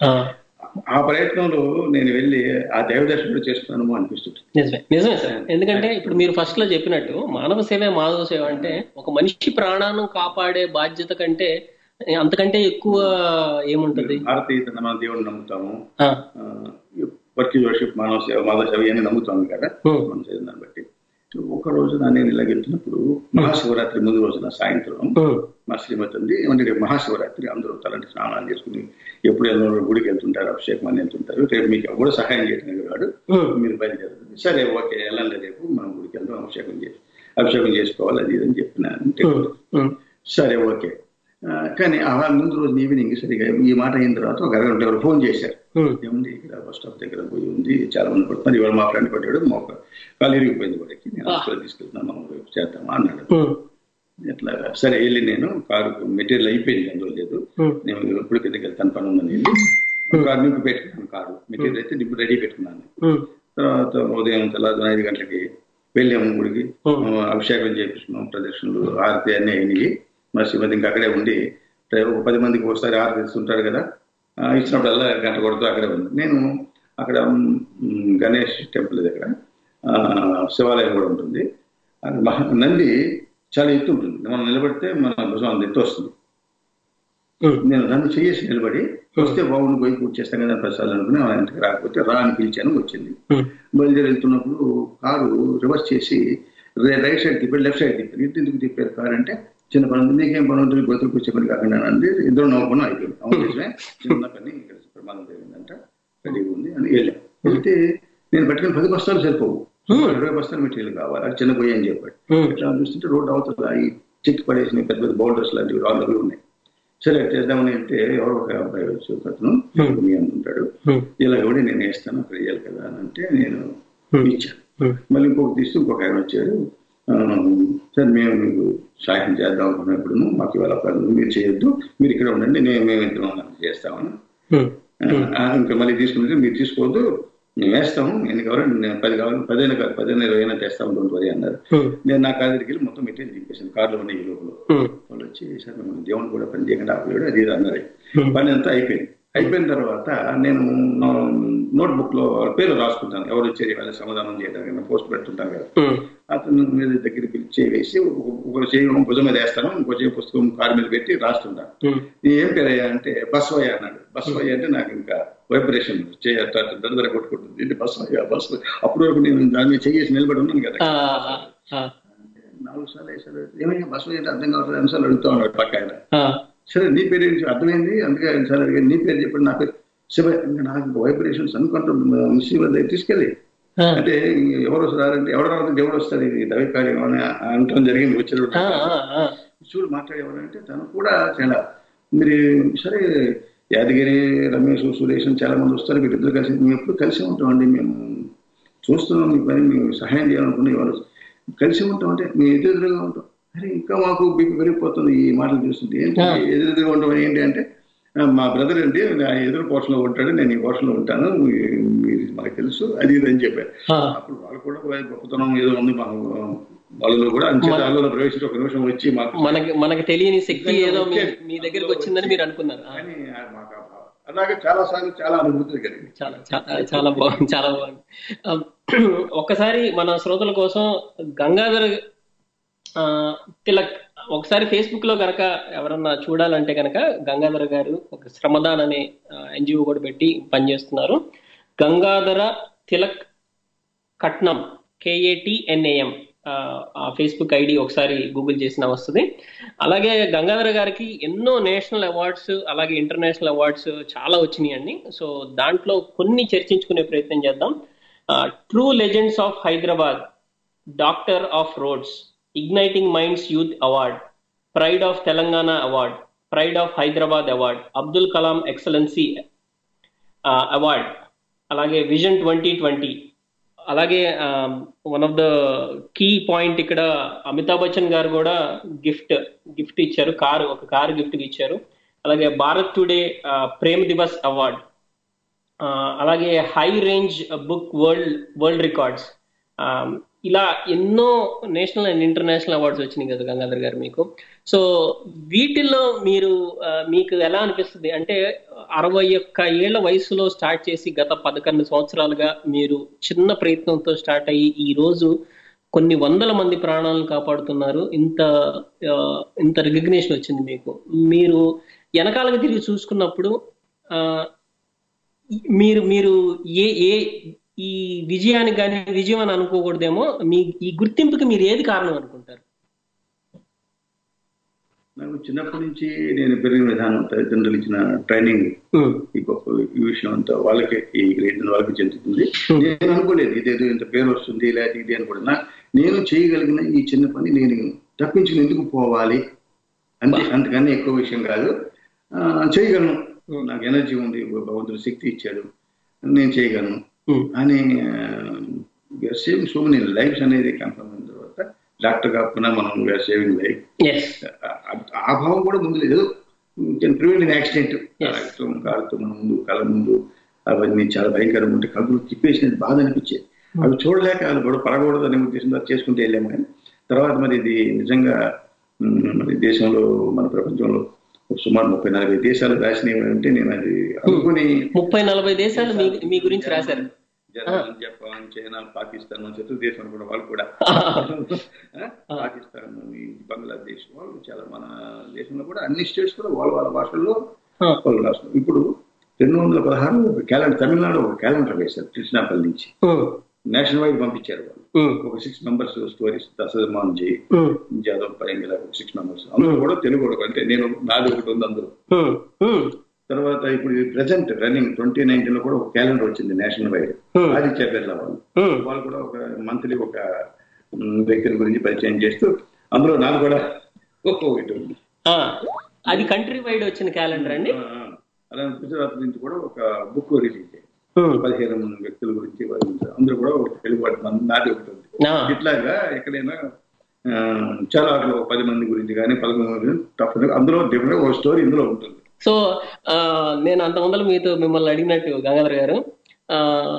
ఆ ప్రయత్నంలో నేను వెళ్ళి ఆ దైవ దర్శనం కూడా చేస్తున్నాను అనిపిస్తుంది నిజమే నిజమే సార్ ఎందుకంటే ఇప్పుడు మీరు ఫస్ట్ లో చెప్పినట్టు మానవ సేవే మాధవ సేవ అంటే ఒక మనిషి ప్రాణాలను కాపాడే బాధ్యత కంటే అంతకంటే ఎక్కువ ఏముంటది భారతీయ మన దేవుడిని నమ్ముతాము ఆ, వర్క్ ఈజ్ వర్షిప్ మానవ సేవ మాధవ సేవ ఇవన్నీ నమ్ముతాము కదా Hmm. మనం చేసిన దాన్ని బట్టి ఒక రోజు నా నేను ఇలా వెళ్తున్నప్పుడు మహాశివరాత్రి ముందు రోజున సాయంత్రం ఉమ్, మా శ్రీమతి ఉంది ఏమంటే రేపు మహాశివరాత్రి అందరూ తలంటి స్నానాలు చేసుకుని ఎప్పుడు వెళ్ళిన గుడికి వెళ్తుంటారు అభిషేకం అని వెళ్తుంటారు రేపు మీకు కూడా సహాయం చేయడానికి వాడు ఉమ్, మీరు బయలుదేరుతుంది సరే ఓకే వెళ్ళండి రేపు మనం గుడికి వెళ్దాం అభిషేకం చేసి అభిషేకం చేసుకోవాలి అది ఇది అని చెప్పినాను ఉమ్, ఉమ్, సరే ఓకే ఆ, కానీ ఆ ముందు రోజు ఈవినింగ్ సరిగా ఈ మాట అయిన తర్వాత ఒక అరగంట ఎవరు ఫోన్ చేశారు ఉమ్, ఏముంది ఇక్కడ బస్ స్టాప్ దగ్గర పోయి ఉంది చాలా మంది పడుతున్నారు ఇవాళ మా ఫ్రెండ్ పడ్డాడు మోక కాలు ఇరిగిపోయింది వాడికి నేను హాస్పిటల్ తీసుకెళ్తున్నాను మనం రేపు చేద్దామా అన్నాడు ఉమ్, ఎట్లాగా సరే వెళ్ళి నేను కారు మెటీరియల్ అయిపోయింది అందులో లేదు ఉమ్, నేను ఎప్పుడు కిందకి వెళ్తాను పని ఉందని వెళ్ళి కారు నింపి పెట్టుకున్నాను కారు మెటీరియల్ అయితే నింపి రెడీ పెట్టుకున్నాను ఉమ్, తర్వాత ఉదయం తెల్లారి ఐదు గంటలకి వెళ్ళాము గుడికి Hmm. ఆ, అభిషేకం చేపించుకున్నాం ప్రదక్షిణలు ఆరతి అన్నీ అయినాయి మరి శ్రీమతి ఇంకా అక్కడే ఉండి రేపు ఒక పది మందికి ఒకసారి ఆరతి ఇస్తుంటారు కదా ఆ, ఇచ్చినప్పుడల్లా గంట కొడుతూ అక్కడే ఉంది నేను అక్కడ మ్, గణేష్ టెంపుల్ దగ్గర ఆ, శివాలయం కూడా ఉంటుంది అది మహా నంది చాలా ఎత్తు ఉంటుంది మనం నిలబడితే మన భుజం అంత ఎత్తు వస్తుంది ఉమ్, నేను నన్ను చేసి నిలబడి వస్తే బాగుండి పోయి పూజ చేస్తాం కదా ప్రసాదాలు అనుకుని ఆ ఇంటికి రాకపోతే రా అని పిలిచాను వచ్చింది ఉమ్, బయలుదేరి వెళ్తున్నప్పుడు కారు రివర్స్ చేసి రే- రైట్ సైడ్ తిప్పారు లెఫ్ట్ సైడ్ తిప్పారు ఇటు ఎందుకు తిప్పారు కారు అంటే చిన్న పని ఉంది నీకేం పని ఉంటుంది గొంతులు కూర్చే పని కాకుండా అంది ఇద్దరు నవ్వుకున్నాం అయిపోయింది అవును నిజమే చిన్న పని ఇక్కడ ప్రమాదం జరిగిందంట రెడీగా ఉంది అని వెళ్ళాం వెళ్తే నేను పట్టుకుని పది బస్తాలు సరిపోవు ఇరవై బస్తాలు మెటీరియల్ కావాలి అది చిన్న పోయి అని చెప్పాడు ఉమ్, ఇట్లా చూస్తుంటే రోడ్డు అవతల ఈ చెక్ పడేసిన పెద్ద పెద్ద బౌల్డర్స్ లాంటివి రాళ్ళు అవి ఉన్నాయి సరే చేద్దామని వెళ్తే ఎవరో ఒక అబ్బాయి వచ్చి ఒక అతను మీ అంటుంటాడు ఉమ్, ఇలా కూడా నేను వేస్తాను అక్కడ వేయాలి కదా అని అంటే నేను Hmm. ఇచ్చాను ఉమ్, మళ్ళీ ఇంకొక తీస్తూ ఇంకొక ఆయన వచ్చాడు ఆ, సార్ మేము మీకు సహాయం చేద్దాం అనుకున్నప్పుడు మాకు ఇవాళ పని ఉంది, మీరు చేయొద్దు మీరు ఇక్కడ ఉండండి నేను మేము ఇద్దరం చేస్తామని ఉమ్, ఆ, ఇంకా మళ్ళీ తీసుకుంటే మీరు తీసుకోవద్దు మేము వేస్తాము ఎన్ని కావాలి నేను పది కావాలి పదిహేను కాదు పదిహేను ఇరవై అయినా తెస్తాము డోంట్ వరీ అన్నారు ఉమ్, నేను నా కారు దగ్గరికి వెళ్ళి మొత్తం మెటీరియల్ దింపేసాను కార్లో ఉన్న ఈ లోపల ఉమ్, వాళ్ళు వచ్చి సార్ మనం దేవుని కూడా పని చేయకుండా ఆపలేడు అది ఇది అన్నారు Hmm. పని అంతా అయిపోయింది అయిపోయిన తర్వాత నేను నోట్ బుక్ లో వాళ్ళ పేరు రాసుకుంటాను ఎవరు వచ్చారు వాళ్ళ సమాధానం చేయడానికి పోస్ట్ పెడుతుంటాను కదా ఉమ్, అతను మీద దగ్గర పిలిచి వేసి ఒక- ఒక చేయి భుజం మీద వేస్తాను ఇంకో చేయి పుస్తకం కారు మీద పెట్టి రాస్తుంటాను ఉమ్, నీ ఏం పేరయ్యా అంటే బస్వయ్య అన్నాడు బస్వయ్య అంటే నాకు ఇంకా వైబ్రేషన్ చేయ దరదర కొట్టుకుంటుంది ఏంటి బస్వయ్య బస్ అప్పుడు వరకు నేను దాని మీద చేసి నిలబడి ఉన్నాను కదా ఆ, ఆ, ఆ, నాలుగు సార్లు వేసాడు ఏమయ్యా బస్వయ్య అంటే అర్థం కావట్లేదు అంశాలు అడుగుతా ఉన్నాడు పక్క ఆయన ఆ, సరే నీ పేరు ఏంటి? అర్థమైంది అందుకే ఆయన సార్ అడిగారు నీ పేరు చెప్పండి నా పేరు శివ ఇంకా నాకు వైబ్రేషన్స్ అనుకుంటూ శివ దగ్గర తీసుకెళ్ళి ఆ, అంటే ఎవరు వస్తారంటే ఎవరు రావడం ఎవరు వస్తారు ఇది దైవ కార్యం అని అనటం జరిగింది వచ్చిన ఆ, ఆ, ఆ. చూడు మాట్లాడేవారంటే తను కూడా చాలా మీరు సరే యాదగిరి రమేష్ సురేష్ అని చాలా మంది వస్తారు మీరు ఇద్దరు కలిసి మేము ఎప్పుడు కలిసి ఉంటామండి మేము చూస్తున్నాం మీ పని మేము సహాయం చేయాలనుకున్న ఎవరు కలిసి ఉంటాం అంటే మేము ఎదురుగా ఉంటాం అరే ఇంకా మాకు బీపీ పెరిగిపోతుంది ఈ మాటలు చూస్తుంది ఏంటి ఆ. ఎదురుగా ఉంటాం ఏంటి అంటే "ఆ, మా బ్రదర్ అండి నా ఎదురు పోర్షన్లో ఉంటాడు నేను ఈ పోర్షన్లో ఉంటాను మీ- మీరు మాకు తెలుసు అది ఇది అని చెప్పారు ఆ. అప్పుడు వాళ్ళు కూడా "ఓ, గొప్పతనం ఏదో ఉంది మా వాళ్ళలో కూడా అంచేత వాళ్ళలో ప్రవేశించి ఒక నిమిషం వచ్చి మాకు మనకి మనకి తెలియని శక్తి ఏదో మీ మీ దగ్గరికి వచ్చిందని మీరు అనుకున్నారు ఆ, కానీ ఆ మాకు ఆ భావం. అలాగే చాలా సార్లు చాలా అనుభూతులు కలిగింది చాలా చాలా చాలా బాగుంది చాలా బాగుంది ఆ, ఒక్కసారి మన శ్రోతల కోసం గంగాధర్ ఆ, తిలక్ ఒకసారి ఫేస్బుక్ లో కనుక ఎవరన్నా చూడాలంటే కనుక గంగాధర గారు ఒక శ్రమదాన్ అనే ఎన్జిఓ కూడా పెట్టి పనిచేస్తున్నారు గంగాధర తిలక్ కట్నం కేఏటిఎన్ఏఎం ఆ ఫేస్బుక్ ఐడి ఒకసారి గూగుల్ చేసిన వస్తుంది అలాగే గంగాధర గారికి ఎన్నో నేషనల్ అవార్డ్స్ అలాగే ఇంటర్నేషనల్ అవార్డ్స్ చాలా వచ్చినాయండి సో దాంట్లో కొన్ని చర్చించుకునే ప్రయత్నం చేద్దాం true legends of Hyderabad doctor of roads igniting minds youth award pride of Telangana award pride of Hyderabad award Abdul Kalam excellency award అలాగే విజన్ ట్వంటీ ట్వంటీ అలాగే one of the key point ఇక్కడ అమితాబ్ బచ్చన్ గారు కూడా గిఫ్ట్ గిఫ్ట్ ఇచ్చారు కారు ఒక కారు గిఫ్ట్ ఇచ్చారు అలాగే Bharat today Prem Divas award అలాగే high range book world world records ఇలా ఎన్నో నేషనల్ అండ్ ఇంటర్నేషనల్ అవార్డ్స్ వచ్చినాయి కదా గంగాధర్ గారు మీకు సో వీటిల్లో మీరు ఆ, మీకు ఎలా అనిపిస్తుంది అంటే అరవై ఒక్క ఏళ్ల వయసులో స్టార్ట్ చేసి గత పదకొండు సంవత్సరాలుగా మీరు చిన్న ప్రయత్నంతో స్టార్ట్ అయ్యి ఈ రోజు కొన్ని వందల మంది ప్రాణాలను కాపాడుతున్నారు ఇంత ఆ, ఇంత రికగ్నేషన్ వచ్చింది మీకు మీరు వెనకాలకు తిరిగి చూసుకున్నప్పుడు ఆ, మీరు మీరు ఏ ఏ ఈ విజయానికి కానీ విజయం అని అనుకోకూడదేమో మీ ఈ గుర్తింపుకి మీరు ఏది కారణం అనుకుంటారు నాకు చిన్నప్పటి నుంచి నేను పెరిగిన విధానం తల్లిదండ్రులు ఇచ్చిన ట్రైనింగ్ ఈ గొప్ప ఈ విషయం అంతా వాళ్ళకే ఈ గ్రేడ్ వాళ్ళకి చెందుతుంది నేను అనుకోలేదు ఇదేదో ఇంత పేరు వస్తుంది లేకపోతే ఇది అనుకున్నా నేను చేయగలిగిన ఈ చిన్న పని నేను తప్పించుకుని ఎందుకు పోవాలి అంతే అంతకన్నా ఎక్కువ విషయం కాదు ఆ, చేయగలను నాకు ఎనర్జీ ఉంది భగవంతుడు శక్తి ఇచ్చాడు నేను చేయగలను అని సేవింగ్ సో మెనీ లైఫ్స్ అనేది కన్ఫర్మ్ అయిన తర్వాత డాక్టర్ కాకుండా మనం సేవింగ్ లైఫ్ ఎస్ ఆ భావం కూడా ముందు లేదు ప్రివెంట్ యాక్సిడెంట్ కాలుతో మన ముందు కళ్ళ ముందు అవన్నీ చాలా భయంకరంగా ఉంటే కళ్ళు తిప్పేసినది బాధ అనిపించేది అవి చూడలేక వాళ్ళు కూడా పడకూడదు అనే ఉద్దేశంతో చేసుకుంటే వెళ్ళాము కానీ తర్వాత మరి ఇది నిజంగా ఉమ్, మరి దేశంలో మన ప్రపంచంలో సుమారు ముప్పై నలభై దేశాలు రాసినవి అంటే నేను అది అనుకుని ముప్పై నలభై దేశాలు మీ మీ గురించి రాశారు జర్మన్ జపాన్ చైనా పాకిస్తాన్ మన శత్రు దేశం అనుకున్న వాళ్ళు కూడా ఆ? పాకిస్తాన్ ఈ బంగ్లాదేశ్ వాళ్ళు చాలా మన దేశంలో కూడా అన్ని స్టేట్స్ కూడా వాళ్ళ వాళ్ళ భాషల్లో వాళ్ళు రాస్తున్నారు ఇప్పుడు రెండు వందల పదహారు ఒక క్యాలెండర్ తమిళనాడు ఒక క్యాలెండర్ వేశారు కృష్ణాపల్లి నుంచి నేషనల్ వైడ్ పంపించారు వాళ్ళు ఒక సిక్స్ మెంబర్స్ స్టోరీస్ దశమాన్ జీ జాదవ్ పైన ఇలా ఒక సిక్స్ మెంబర్స్ అందరూ కూడా తెలుగు కూడా అంటే నేను నాది ఒకటి ఉంది అందరూ తర్వాత ఇప్పుడు ప్రెసెంట్ రన్నింగ్ ట్వంటీ నైన్టీన్ లో కూడా ఒక క్యాలెండర్ వచ్చింది నేషనల్ వైడ్ ఆదిత్య బిర్లా వాళ్ళు వాళ్ళు కూడా ఒక మంత్లీ ఒక మ్, వ్యక్తుల గురించి పరిచయం చేస్తూ అందులో నాకు కూడా ఒకటి ఉంది ఆ, అది కంట్రీ వైడ్ వచ్చిన క్యాలెండర్ అండి ఆ, ఆ. అలాగే గుజరాత్ నుంచి కూడా ఒక బుక్ రిలీజ్ అయ్యింది పదిహేను మంది వ్యక్తుల గురించి వాళ్ళ గురించి అందరూ కూడా ఒక తెలుగు వాటి మంది నాది ఒకటి ఉంది ఆ, ఇట్లాగా ఎక్కడైనా ఆ, చాలా అట్లా ఒక పది మంది గురించి కానీ పదకొండు మంది గురించి తప్పదు అందులో డిఫరెంట్ ఒక స్టోరీ ఇందులో ఉంటుంది సో ఆ, నేను అంత ముందర మీతో మిమ్మల్ని అడిగినట్టు గంగాధర్ గారు ఆ,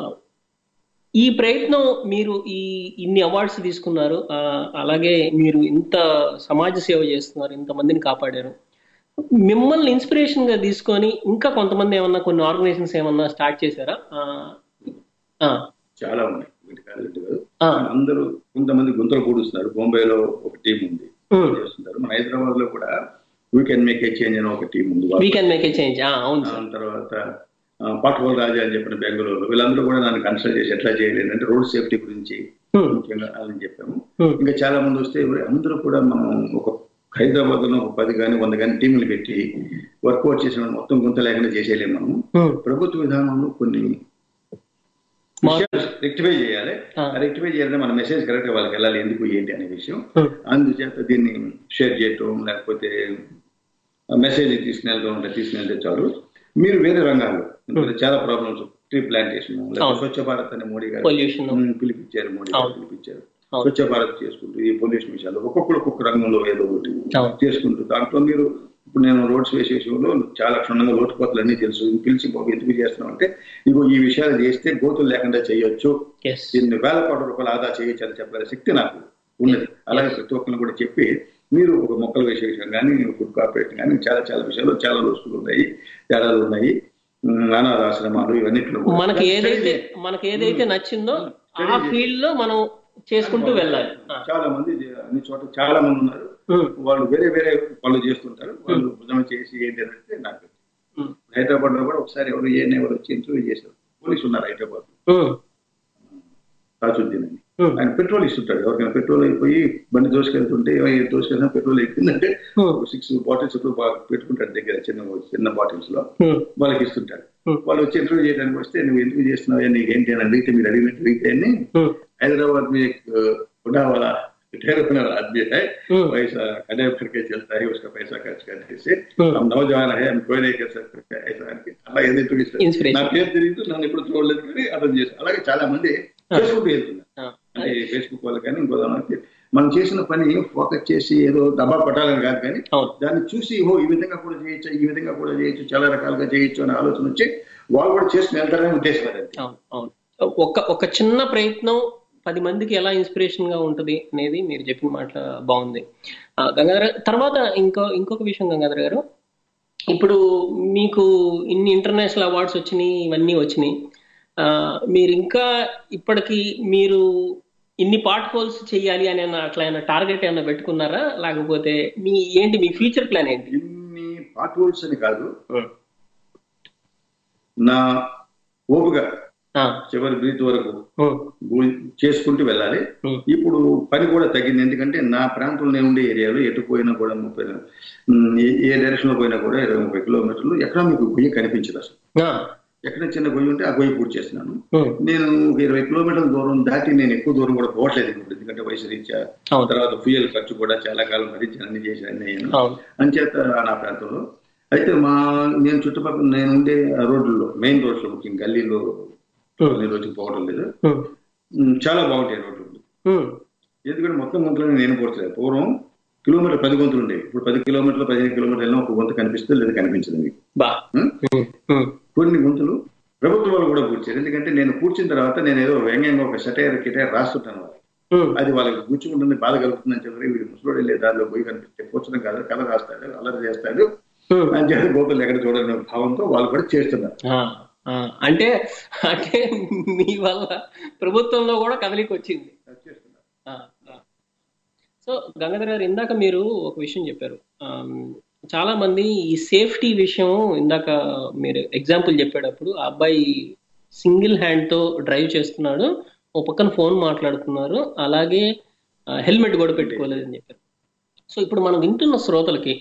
ఈ ప్రయత్నం మీరు ఈ ఇన్ని అవార్డ్స్ తీసుకున్నారు ఆ, అలాగే మీరు ఇంత సమాజ సేవ చేస్తున్నారు ఇంతమందిని కాపాడారు మిమ్మల్ని ఇన్స్పిరేషన్ గా తీసుకొని ఇంకా కొంతమంది ఏమన్నా కొన్ని ఆర్గనైజేషన్స్ ఏమన్నా స్టార్ట్ చేశారా ఆ, ఆ, చాలా ఉన్నాయి వీటి కాదు కాదు ఆ. అందరూ కొంతమంది గుంతలు పూడుస్తున్నారు బొంబాయిలో ఒక టీం ఉంది ఉమ్. చేస్తుంటారు మన హైదరాబాద్ లో కూడా we can make a change అని ఒక టీం ఉంది we can make a change అవును సార్ దాని తర్వాత పాటకోల్ రాజా అని చెప్పిన బెంగళూరు వీళ్ళందరూ కూడా నన్ను కన్సల్ట్ చేసి ఎట్లా చేయలేదు అంటే రోడ్ సేఫ్టీ గురించి Hmm. ముఖ్యంగా అని చెప్పాము Hmm. ఇంకా చాలా మంది వస్తే అందరూ కూడా మనం ఒక హైదరాబాద్ లో ఒక పది కానీ వంద కానీ టీంలు పెట్టి వర్కౌట్ చేసిన వాళ్ళు మొత్తం గుంత లేకుండా చేసేయలేము మనం ప్రభుత్వ విధానంలో కొన్ని రెక్టిఫై చేయాలి రెక్టిఫై చేయాలంటే మన మెసేజ్ కరెక్ట్ గా వాళ్ళకి వెళ్ళాలి ఎందుకు ఏంటి అనే విషయం అందుచేత దీన్ని షేర్ చేయటం లేకపోతే మెసేజ్ తీసుకెళ్ళడం ఉంటే తీసుకెళ్తే చాలు మీరు వేరే రంగాల్లో ఇందులో చాలా ప్రాబ్లమ్స్ ట్రీ ప్లాంటేషన్ లేకపోతే స్వచ్ఛ భారత్ అనే మోడీ గారు Pollution. ఉమ్, పిలిపించారు మోడీ గారు పిలిపించారు స్వచ్ఛ భారత్ చేసుకుంటూ ఈ పొల్యూషన్ విషయాలు ఒక్కొక్కరు ఒక్కొక్క రంగంలో ఏదో ఒకటి చేసుకుంటూ దాంట్లో మీరు ఇప్పుడు నేను రోడ్స్ వేసే విషయంలో చాలా క్షుణ్ణంగా లోటుపోతలు అన్ని తెలుసు పిలిచి బాబు ఎందుకు చేస్తున్నాం అంటే ఇగో ఈ విషయాలు చేస్తే గోతులు లేకుండా చేయొచ్చు ఇన్ని వేల కోట్ల రూపాయలు ఆదా చేయొచ్చు అని చెప్పగల శక్తి నాకు ఉన్నది అలాగే ప్రతి ఒక్కరిని కూడా చెప్పి మీరు ఒక మొక్కలు వేసే విషయం కానీ ఫుడ్ కార్పొరేషన్ కానీ చాలా చాలా విషయాలు చాలా లోసులు ఉన్నాయి తేడాలు ఉన్నాయి ఉమ్, అనాథాశ్రమాలు ఇవన్నిట్లో కూడా. మనకి ఏదైతే మనకి ఏదైతే నచ్చిందో ఆ ఫీల్డ్ లో మనం చేసుకుంటూ వెళ్ళాలి ఆ. చాలా మంది అన్ని చోట చాలా మంది ఉన్నారు వాళ్ళు వేరే వేరే పనులు చేస్తుంటారు వాళ్ళు భుజం చేసి ఏంటి అని అంటే నాకు హైదరాబాద్ లో కూడా ఒకసారి ఎవరు ఏ ఎవరు వచ్చి ఇంటర్వ్యూ చేశారు పోలీసు ఉన్నారు హైదరాబాద్ తాజుద్దీన్ అని ఆయన పెట్రోల్ ఇస్తుంటాడు ఎవరికైనా పెట్రోల్ అయిపోయి బండి దోసుకెళ్తుంటే ఏమై- దోసుకెళ్ళినా పెట్రోల్ అయిపోయిందంటే సిక్స్ బాటిల్స్ పెట్టుకుంటాడు దగ్గర చిన్న చిన్న బాటిల్స్ లో వాళ్ళకి ఇస్తుంటాడు వాళ్ళు వచ్చి ఇంటర్వ్యూ చేయడానికి వస్తే నువ్వు ఎందుకు చేస్తున్నావు నీకు ఏంటి అని అడిగితే మీరు అడిగినట్టు అడిగితే అని हैदराबाद में एक अ, बुढ़ा वाला रिटायर होने वाला आदमी है पैसा खड़े भर के चलता है उसका पैसा खर्च करने से हम नौजवान है हम कोई नहीं कर सकते ऐसा అని అలా ఏదైతే Inspiration. నా పేరు తెలియదు నన్ను ఎప్పుడు చూడలేదు కానీ అర్థం చేస్తాను అలాగే చాలా మంది చేసుకుంటూ వెళ్తున్నారు అంటే ఫేస్బుక్ వాళ్ళు కానీ ఇంకో దానికి మనం చేసిన పని ఫోకస్ చేసి ఏదో డబ్బా పట్టాలని కాదు కానీ దాన్ని చూసి ఓ ఈ విధంగా కూడా చేయొచ్చు ఈ విధంగా కూడా చేయొచ్చు చాలా రకాలుగా చేయొచ్చు అనే ఆలోచన వచ్చి వాళ్ళు కూడా చేసుకుని వెళ్తారనే ఉద్దేశం అది అవును అవును ఒక ఒక చిన్న ప్రయత్నం పది మందికి ఎలా ఇన్స్పిరేషన్ గా ఉంటది అనేది మీరు చెప్పిన మాట బాగుంది ఆ, గంగాధర్ గారు, తర్వాత ఇంకో ఇంకొక విషయం గంగాధర్ గారు ఇప్పుడు మీకు ఇన్ని ఇంటర్నేషనల్ అవార్డ్స్ వచ్చినాయి ఇవన్నీ వచ్చినాయి ఆ, మీరు ఇంకా ఇప్పటికి మీరు ఇన్ని పార్ట్ హోల్స్ చేయాలి అని అన్న అట్లా ఏమైనా టార్గెట్ ఏమైనా పెట్టుకున్నారా లేకపోతే మీ ఏంటి మీ ఫ్యూచర్ ప్లాన్ ఏంటి ఇన్ని పార్ట్ హోల్స్ అని కాదు నా ఓపుగా చివరి బ్రీత్ వరకు భూ- చేసుకుంటూ వెళ్ళాలి ఇప్పుడు పని కూడా తగ్గింది ఎందుకంటే నా ప్రాంతంలో నేను ఉండే ఏరియాలో ఎటు పోయినా కూడా ముప్పై ఉమ్, ఏ- ఏ డైరెక్షన్ లో పోయినా కూడా ఇరవై ముప్పై కిలోమీటర్లు ఎక్కడ మీకు గొయ్యి కనిపించదు అసలు ఎక్కడ చిన్న గొయ్యి ఉంటే ఆ గొయ్యి పూర్తి చేస్తున్నాను నేను ఒక ఇరవై కిలోమీటర్ల దూరం దాటి నేను ఎక్కువ దూరం కూడా పోవట్లేదు ఇప్పుడు ఎందుకంటే వయసు రీత్యా తర్వాత ఫ్యూయల్ ఖర్చు కూడా చాలా కాలం భరించి అన్ని చేసి అన్ని అయ్యాను అంచేత నా ప్రాంతంలో అయితే మా నేను చుట్టుపక్కల నేను ఉండే ఆ రోడ్లలో మెయిన్ రోడ్స్ లో ముఖ్యంగా గల్లీలో కొన్ని రోజులు పోవడం లేదు ఉమ్, చాలా బాగుంటాయి రోడ్లు ఎందుకంటే మొత్తం గుంతలు నేను పోర్చలేదు పూర్వం కిలోమీటర్ పది గొంతులు ఉండేవి ఇప్పుడు పది కిలోమీటర్లు పదిహేను కిలోమీటర్లు వెళ్ళినా ఒక గొంత కనిపిస్తుంది లేదా కనిపించదు మీకు బా ఉం? కొన్ని గొంతులు ప్రభుత్వం వాళ్ళు కూడా పూడ్చారు ఎందుకంటే నేను పూడ్చిన తర్వాత నేను ఏదో వ్యంగ్యంగా ఒక సెటైర్ కిటైర్ రాస్తుంటాను వాళ్ళకి అది వాళ్ళకి గుచ్చుకుంటుంది బాధ కలుగుతుందని చెప్పి వీడు ముసలోడు వెళ్ళే దారిలో పోయి కనిపిస్తే కూర్చడం కాదు కథ రాస్తాడు అల్లరి చేస్తాడు అని చెప్పి గోకులు ఎక్కడ చూడని భావంతో వాళ్ళు కూడా చేస్తున్నారు ఆ, ఆ, అంటే అంటే మీ వల్ల ప్రభుత్వంలో కూడా కదలిక వచ్చింది ఆ, ఆ. సో గంగాధర్ గారు ఇందాక మీరు ఒక విషయం చెప్పారు ఆమ్, చాలా మంది ఈ సేఫ్టీ విషయం ఇందాక మీరు ఎగ్జాంపుల్ చెప్పేటప్పుడు ఆ అబ్బాయి సింగిల్ హ్యాండ్ తో డ్రైవ్ చేస్తున్నాడు ఓ పక్కన ఫోన్ మాట్లాడుతున్నారు అలాగే హెల్మెట్ కూడా పెట్టుకోలేదని చెప్పారు సో ఇప్పుడు మనం వింటున్న శ్రోతలకి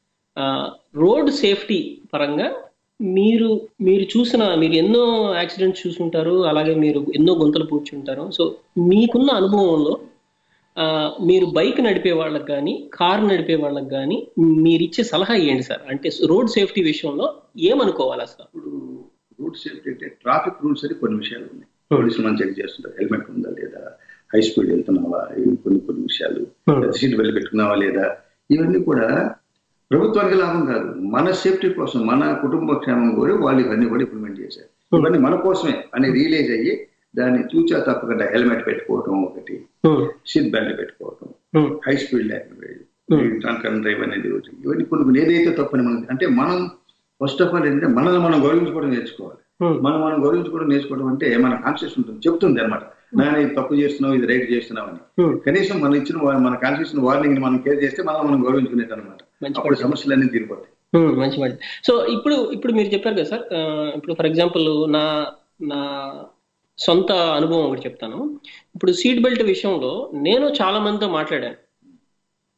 రోడ్ సేఫ్టీ పరంగా మీరు మీరు చూసిన మీరు ఎన్నో యాక్సిడెంట్స్ చూసుంటారు అలాగే మీరు ఎన్నో గుంతలు పూడ్చుంటారు సో మీకున్న అనుభవంలో ఆ, మీరు బైక్ నడిపే వాళ్ళకి కానీ కార్ నడిపే వాళ్ళకి కానీ మీరు ఇచ్చే సలహా ఏంటి సార్ అంటే రోడ్ సేఫ్టీ విషయంలో ఏమనుకోవాలి అసలు రూట్ సేఫ్టీ అంటే ట్రాఫిక్ రూల్స్ అని కొన్ని విషయాలు ఉన్నాయి పోలీసులు మనం చెక్ చేస్తుంటారు హెల్మెట్ ఉందా లేదా హై స్పీడ్ వెళ్తున్నావా ఇవి కొన్ని కొన్ని విషయాలు సీట్ బెల్ట్ పెట్టుకున్నావా లేదా ఇవన్నీ కూడా ప్రభుత్వానికి లాభం కాదు మన సేఫ్టీ కోసం మన కుటుంబ క్షేమం కోరి వాళ్ళు ఇవన్నీ కూడా ఇంప్లిమెంట్ చేశారు ఇవన్నీ మన కోసమే అని రియలైజ్ అయ్యి దాన్ని చూచా తప్పకుండా హెల్మెట్ పెట్టుకోవటం ఒకటి సీట్ బెల్ట్ పెట్టుకోవటం హై స్పీడ్ లేకుండా డ్రంక్ అండ్ డ్రైవ్ అనేది ఒకటి. ఇవన్నీ కొన్ని కొన్ని ఏదైతే తప్పని మనకి అంటే మనం ఫస్ట్ ఆఫ్ ఆల్ ఏంటంటే మనల్ని మనం గౌరవించుకోవడం నేర్చుకోవాలి మనం మనం గౌరవించుకోవడం నేర్చుకోవడం అంటే మన కాన్షియస్ ఉంటుంది చెప్తుంది అనమాట నేను ఇది తప్పు చేస్తున్నావు ఇది రైట్ చేస్తున్నావు అని కనీసం మన ఇచ్చిన వా- మన కాన్షియస్ వార్నింగ్ మనం కేర్ చేస్తే మనం మనం గౌరవించుకునేది అనమాట అప్పుడు సమస్యలన్నీ తీరిపోతాయి ఉమ్, మంచి మంచి సో ఇప్పుడు ఇప్పుడు మీరు చెప్పారు కదా సార్ ఆ, ఇప్పుడు ఫర్ ఎగ్జాంపుల్ నా నా సొంత అనుభవం ఒకటి చెప్తాను ఇప్పుడు సీట్ బెల్ట్ విషయంలో నేను చాలా మందితో మాట్లాడాను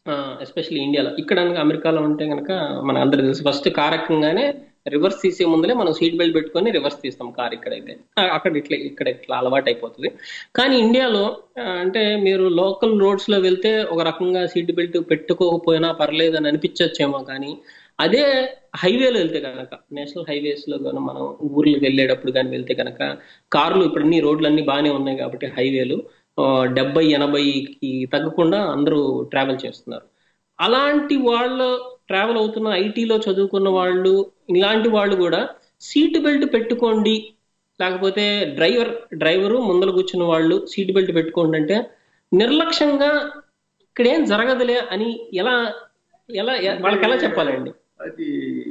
ఎస్పెషల్లీ ఇండియాలో ఇక్కడ కనుక అమెరికాలో ఉంటే కనుక మన అందరికి తెలుసు ఫస్ట్ కార్ ఎక్కగానే రివర్స్ తీసే ముందులే మనం సీట్ బెల్ట్ పెట్టుకొని రివర్స్ తీస్తాం కార్ ఇక్కడైతే ఆ, అక్కడ ఇట్లా ఇక్కడ ఇట్లా అలవాటు అయిపోతుంది కానీ ఇండియాలో ఆ, అంటే మీరు లోకల్ రోడ్స్ లో వెళ్తే ఒక రకంగా సీట్ బెల్ట్ పెట్టుకోకపోయినా పర్లేదు అని అనిపించచ్చేమో కానీ అదే హైవేలో వెళ్తే కనుక నేషనల్ హైవేస్ లో కానీ మనం ఊర్లకు వెళ్ళేటప్పుడు కానీ వెళ్తే కనుక కార్లు ఇప్పుడు అన్ని రోడ్లు అన్ని బాగానే ఉన్నాయి కాబట్టి హైవేలు ఆ, డెబ్బై ఎనభైకి తగ్గకుండా అందరూ ట్రావెల్ చేస్తున్నారు అలాంటి వాళ్ళు ట్రావెల్ అవుతున్న ఐటీలో చదువుకున్న వాళ్ళు ఇలాంటి వాళ్ళు కూడా సీట్ బెల్ట్ పెట్టుకోండి లేకపోతే డ్రైవర్ డ్రైవరు ముందర కూర్చున్న వాళ్ళు సీట్ బెల్ట్ పెట్టుకోండి అంటే నిర్లక్ష్యంగా ఇక్కడేం జరగదులే అని ఎలా ఎలా వాళ్ళకి ఎలా చెప్పాలండి అది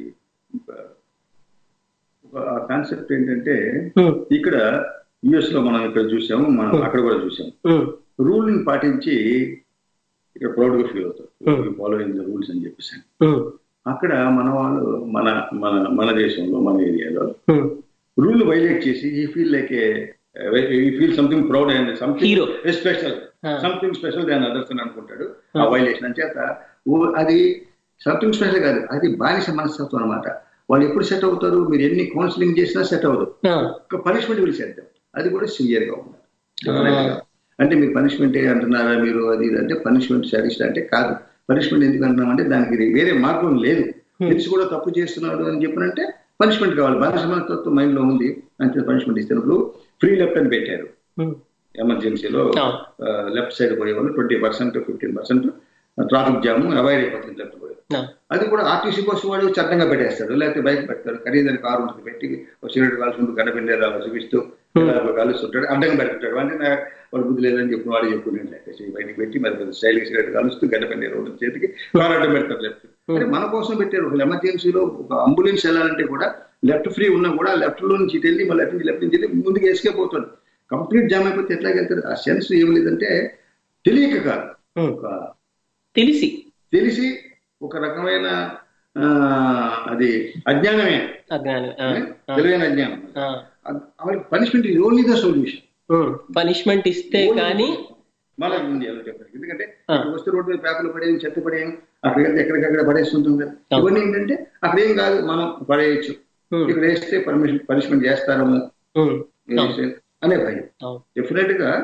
ఒక కాన్సెప్ట్ ఏంటంటే ఇక్కడ యుఎస్ లో మనం ఇక్కడ చూసాము మనం అక్కడ కూడా చూసాము రూల్ ని పాటించి ఇక్కడ ప్రౌడ్ గా ఫీల్ అవుతారు ఫాలోయింగ్ ద రూల్స్ అని చెప్పేసి అక్కడ మన వాళ్ళు మన మన మన దేశంలో మన ఏరియాలో రూల్ వైలేట్ చేసి ఈ ఫీల్ లైక్ ఈ feel something proud and something Hero. Special Ah. Something special దాని అదర్స్ అని అనుకుంటాడు ఆ వైలేషన్ అని చేత ఓ- అది సంథింగ్ స్పెషల్ కాదు అది బానిస మనస్తత్వం అనమాట వాళ్ళు ఎప్పుడు సెట్ అవుతారు మీరు ఎన్ని కౌన్సిలింగ్ చేసినా సెట్ అవ్వదు ఒక పనిష్మెంట్ విల్ సెట్ అది కూడా సివియర్ గా ఉండాలి Definitely గా. అంటే మీరు పనిష్మెంట్ అంటున్నారా మీరు అది ఇది అంటే పనిష్మెంట్ సాటిస్ట్ అంటే కాదు పనిష్మెంట్ ఎందుకు అంటున్నామంటే దానికి వేరే మార్గం లేదు తెలిసి కూడా తప్పు చేస్తున్నాడు అని చెప్పినంటే పనిష్మెంట్ కావాలి బానిస మనస్తత్వం మైండ్ లో ఉంది అంటే పనిష్మెంట్ ఇస్తున్నప్పుడు ఫ్రీ లెఫ్ట్ అని పెట్టారు ఎమర్జెన్సీలో లెఫ్ట్ సైడ్ పోయే వాళ్ళు twenty percent fifteen percent traffic jam avoid అయిపోతుంది లెఫ్ట్ పోయే అది కూడా ఆర్టీసీ బస్సు వాడు చట్టంగా పెట్టేస్తాడు లేకపోతే బైక్ పెడతాడు ఖరీదైన కారు ఉంటుంది పెట్టి ఒక సిగరెట్ కాల్చుకుంటూ గడపిండేది అలా చూపిస్తూ ఇలా కాలుస్తుంటాడు అడ్డంగా పెట్టుకుంటాడు అంటే నా వాడు బుద్ధి లేదని చెప్పి వాడు చెప్పుకునే లెక్క బయటికి పెట్టి మరి స్టైల్ సిగరెట్ కాలుస్తూ గడపిండే రోడ్డు చేతికి కారు అడ్డం పెడతారు లెఫ్ట్ అంటే మన కోసం పెట్టారు ఒక ఎమర్జెన్సీలో ఒక అంబులెన్స్ వెళ్ళాలంటే కూడా లెఫ్ట్ ఫ్రీ ఉన్నా కూడా లెఫ్ట్ లో నుంచి ఇటు వెళ్ళి మళ్ళీ లెఫ్ట్ నుంచి లెఫ్ట్ నుంచి వెళ్ళి ముందుకు ఎస్కేప్ అవుతాడు కంప్లీట్ జామ్ అయిపోతే ఎట్లాగ వెళ్తాడు ఆ సెన్స్ ఏం లేదంటే తెలియక కాదు ఒక తెలిసి తెలిసి ఒక రకమైన ఆ, అది అజ్ఞానమే అజ్ఞానం తెలివైన అజ్ఞానం వాళ్ళకి పనిష్మెంట్ ఇది ఓన్లీ ద సొల్యూషన్ పనిష్మెంట్ ఇస్తే కానీ మళ్ళీ ఇండియాలో చెప్పారు ఎందుకంటే ఇక్కడ వస్తే రోడ్డు మీద పేపర్లు పడేయం చెత్త పడేయం అక్కడికి వెళ్తే ఎక్కడికక్కడ పడేస్తుంటాం కదా ఇవన్నీ ఏంటంటే అక్కడ ఏం కాదు మనం పడేయచ్చు ఇక్కడ వేస్తే పర్మిషన్ పనిష్మెంట్ చేస్తారము వేస్తే అనే భయం డెఫినెట్ గా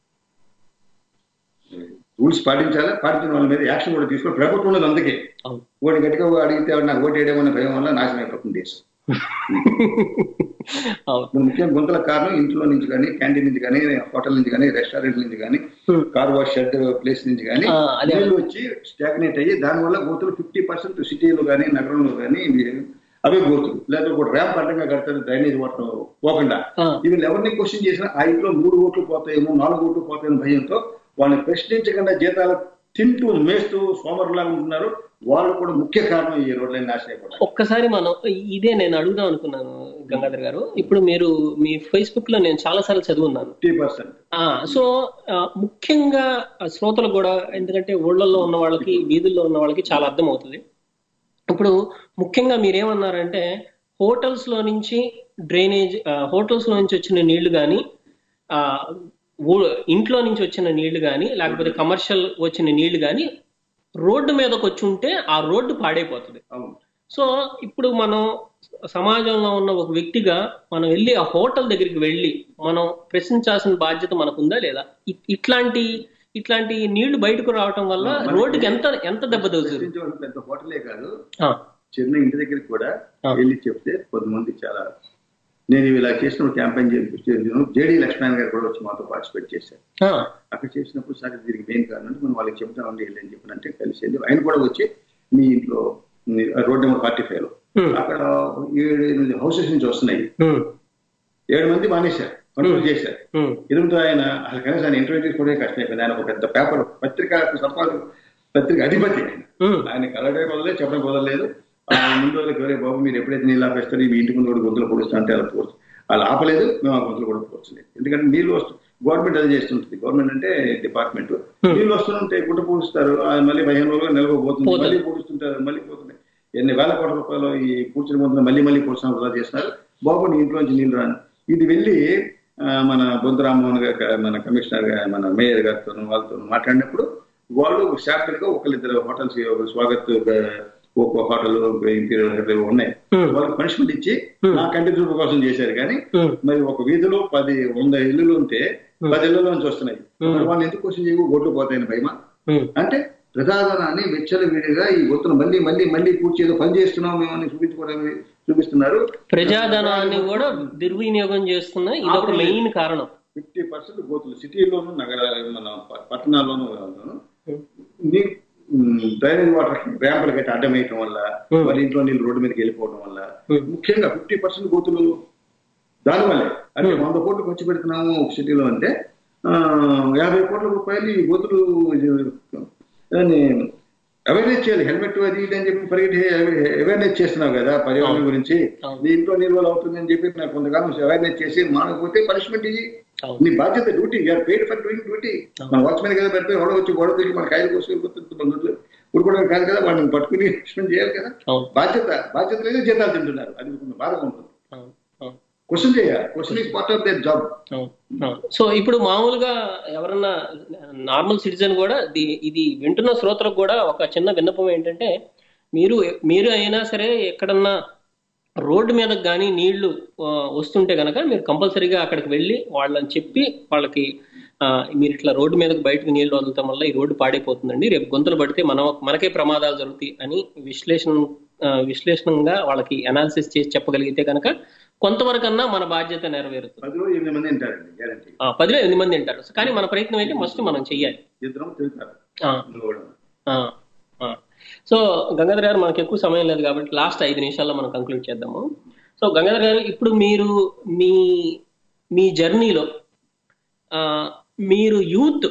రూల్స్ పాటించాలా పాటించిన వాళ్ళ మీద యాక్షన్ కూడా తీసుకోవాలి ప్రభుత్వం ఉన్నది అందుకే ఓడి గట్టిగా అడిగితే వాడు నాకు ఓటు వేయడం అనే భయం వల్ల నాశనం అయిపోతుంది దేశం ఇప్పుడు ముఖ్యంగా గుంతల కారణం ఇంట్లో నుంచి కానీ క్యాంటీన్ నుంచి కానీ హోటల్ నుంచి కానీ రెస్టారెంట్ నుంచి కానీ కార్ వాష్ షెడ్ ప్లేస్ నుంచి కానీ ఆ, అదే. నీళ్ళు వచ్చి స్టాగ్నేట్ అయ్యి దానివల్ల గోతులు ఫిఫ్టీ పర్సెంట్ సిటీలో కానీ నగరంలో కానీ అవే గోతులు లేదా ఒక ర్యాంప్ అడ్డంగా కడతారు డ్రైనేజ్ వాటర్ పోకుండా ఇవి ఎవరిని క్వశ్చన్ చేసినా ఆ ఇంట్లో మూడు ఓట్లు పోతాయేమో నాలుగు ఓట్లు పోతాయని భయంతో వాళ్ళని ప్రశ్నించకుండా జీతాలు తింటూ మేస్తూ సోమరులాగా ఉంటున్నారు వాళ్ళు కూడా ముఖ్య కారణం ఈ రోడ్లైన నాశనం అయిపోవడం ఒక్కసారి మనం ఇదే నేను అడుగుదాం అనుకున్నాను గంగాధర్ గారు ఇప్పుడు మీరు మీ ఫేస్బుక్ లో నేను చాలా సార్లు చదువున్నాను ఫిఫ్టీ పర్సెంట్ ఆ, సో ఆ, ముఖ్యంగా శ్రోతలు కూడా ఎందుకంటే ఊళ్ళల్లో ఉన్న వాళ్ళకి వీధుల్లో ఉన్న వాళ్ళకి చాలా అర్థం అవుతుంది ఇప్పుడు ముఖ్యంగా మీరేమన్నారంటే హోటల్స్ లో నుంచి డ్రైనేజ్ హోటల్స్ లో నుంచి వచ్చిన నీళ్లు కానీ ఇంట్లో నుంచి వచ్చిన నీళ్లు కానీ లేకపోతే కమర్షియల్ వచ్చిన నీళ్లు కానీ రోడ్డు మీదకి వచ్చి ఉంటే ఆ రోడ్డు పాడైపోతుంది సో ఇప్పుడు మనం సమాజంలో ఉన్న ఒక వ్యక్తిగా మనం వెళ్ళి ఆ హోటల్ దగ్గరికి వెళ్ళి మనం ప్రశ్నించాల్సిన బాధ్యత మనకుందా లేదా ఇ- ఇట్లాంటి ఇట్లాంటి నీళ్లు బయటకు రావటం వల్ల రోడ్డుకి ఎంత ఎంత దెబ్బ తగులుతుంది ప్రశ్నించే పెద్ద హోటలే కాదు ఆ, చిన్న ఇంటి దగ్గరికి కూడా వెళ్ళి చెప్తే కొంతమంది చాలా నేను ఇలా చేసిన క్యాంపెయిన్ చేయించాను జేడీ లక్ష్మణ్ గారు కూడా వచ్చి మాతో పార్టిసిపేట్ చేశారు ఆ, అక్కడ చేసినప్పుడు సార్ దీనికి మెయిన్ కారణం అంటే మనం వాళ్ళకి చెప్తామండి వెళ్ళి అని చెప్పినంటే కలిసి వెళ్ళి ఆయన కూడా వచ్చి మీ ఇంట్లో మీ రోడ్ నెంబర్ ఫార్టీ ఫైవ్ లో అక్కడ ఏడు ఎనిమిది హౌసెస్ నుంచి వస్తున్నాయి ఏడు మంది మానేశారు కంట్రోల్ చేశారు ఎదురుతో ఆయన అసలు కనీసం ఆయన ఇంటర్వ్యూ తీసుకోవడం కష్టమైపోయింది ఆయన ఒక పెద్ద పేపర్ పత్రిక సంపాదన పత్రిక అధిపతి ఆయన ఆయన కలడే కుదరలేదు చెప్పడం కుదరలేదు ఆ ముందు వాళ్ళకి ఎవరే బాబు మీరు ఎప్పుడైతే నీళ్ళు ఆపేస్తారు మీ ఇంటి ముందు కూడా గొంతులు పొడుస్తా అంటే అలా పోవచ్చు వాళ్ళు ఆపలేదు మేము ఆ గొంతులు కూడా పోర్చలేదు ఎందుకంటే నీళ్ళు వస్తు గవర్నమెంట్ అది చేస్తుంటుంది గవర్నమెంట్ అంటే డిపార్ట్మెంట్ నీళ్ళు వస్తుంటే గుట్ట పూడుస్తారు అది మళ్ళీ పదిహేను రోజులు నిలవబోతుంది మళ్ళీ పూడుస్తుంటారు మళ్ళీ పోతుంది ఎన్ని వేల కోట్ల రూపాయలు ఈ పూడ్చిన ముందు మళ్ళీ మళ్ళీ పూడ్చిన వృధా చేస్తున్నారు బాబు నీ ఇంట్లోంచి నీళ్ళు రాను ఇది వెళ్ళి ఆ, మన బొద్దు రామ్మోహన్ గారు మన కమిషనర్ గారు మన మేయర్ గారితో వాళ్ళతో మాట్లాడినప్పుడు వాళ్ళు శాంపుల్ గా ఒకరిద్దరు హోటల్స్ స్వాగత్ ఆ, ఒక హోటల్ ఇంపీరియల్ హోటల్ ఉన్నాయి వాళ్ళకి పనిష్మెంట్ ఇచ్చి నా కంటి చూపు కోసం చేశారు కానీ మరి ఒక వీధిలో పది వంద ఇల్లులు ఉంటే పది ఇళ్లలో నుంచి వస్తున్నాయి మరి వాళ్ళు ఎందుకు క్వశ్చన్ చేయవు ఓట్లు పోతాయని భయమా అంటే ప్రజాధనాన్ని వెచ్చల విడిగా ఈ ఒత్తును మళ్ళీ మళ్ళీ మళ్ళీ పూర్తి ఏదో పని చేస్తున్నాం మేము అని చూపించుకోవడానికి చూపిస్తున్నారు ప్రజాధనాన్ని కూడా దుర్వినియోగం చేస్తున్న ఇది ఒక మెయిన్ కారణం ఫిఫ్టీ పర్సెంట్ గోతులు సిటీలోను నగర మన ప- పట్టణాల్లోనూ వాళ్ళను నీ డ్రైనేజ్ వాటర్ ర్యాంపులు కట్టి అడ్డం వేయటం వల్ల వాళ్ళ ఇంట్లో నీళ్ళు రోడ్డు మీదకి వెళ్ళిపోవడం వల్ల ముఖ్యంగా ఫిఫ్టీ పర్సెంట్ గోతులు దానివల్లే అంటే వంద కోట్లు ఖర్చు పెడుతున్నాము ఒక సిటీలో అంటే ఆ, యాభై కోట్ల రూపాయలు ఈ గోతులు దాన్ని అవేర్నెస్ చేయాలి హెల్మెట్ అది ఇది అని చెప్పి పరిగెట్టి అవేర్నెస్ చేస్తున్నావు కదా పర్యావరణం గురించి నీ ఇంట్లో నిల్వలు అవుతుందని చెప్పి నాకు కొంతకాలం అవేర్నెస్ చేసి మానకపోతే పనిష్మెంట్ ఇది నీ బాధ్యత duty you are paid for doing duty మన వాచ్మెన్ కదా పెడితే గొడవ వచ్చి గొడవ తిరిగి మన కాయలు కోసం ఇప్పుడు కూడా కాదు కదా వాళ్ళని పట్టుకుని పనిష్మెంట్ చేయాలి కదా బాధ్యత బాధ్యత లేదు జీతాలు తింటున్నారు అది కొంచెం బాధగా ఉంటుంది క్వశ్చన్ చేయాలి question is part of their job so ఇప్పుడు మామూలుగా ఎవరన్నా నార్మల్ సిటిజన్ కూడా దీ- ఇది వింటున్న శ్రోతలకు కూడా ఒక చిన్న విన్నపం ఏంటంటే మీరు మీరు అయినా సరే ఎక్కడన్నా రోడ్డు మీదకి కానీ నీళ్లు ఆ, వస్తుంటే గనక మీరు కంపల్సరీగా అక్కడికి వెళ్ళి వాళ్ళని చెప్పి వాళ్ళకి ఆ, మీరు ఇట్లా రోడ్డు మీదకి బయటకు నీళ్లు వదలటం వల్ల ఈ రోడ్డు పాడైపోతుందండి రేపు గొంతులు పడితే మనం మనకే ప్రమాదాలు జరుగుతాయి అని విశ్లేషణ ఆ, విశ్లేషణంగా వాళ్ళకి అనాలిసిస్ చేసి చెప్పగలిగితే కనుక కొంతవరకన్నా మన బాధ్యత నెరవేరుతుంది పదిలో ఎనిమిది మంది ఉంటారండి గ్యారంటీ ఆ, పదిలో ఎనిమిది మంది ఉంటారు కానీ మన ప్రయత్నం అయితే ఫస్ట్ మనం చెయ్యాలి ఇద్దరం తింటారు ఆ, ఆ, ఆ. సో గంగాధర్ గారు మనకు ఎక్కువ సమయం లేదు కాబట్టి లాస్ట్ ఐదు నిమిషాల్లో మనం కంక్లూడ్ చేద్దాము సో గంగాధర్ గారు ఇప్పుడు మీరు మీ మీ జర్నీలో ఆ, మీరు యూత్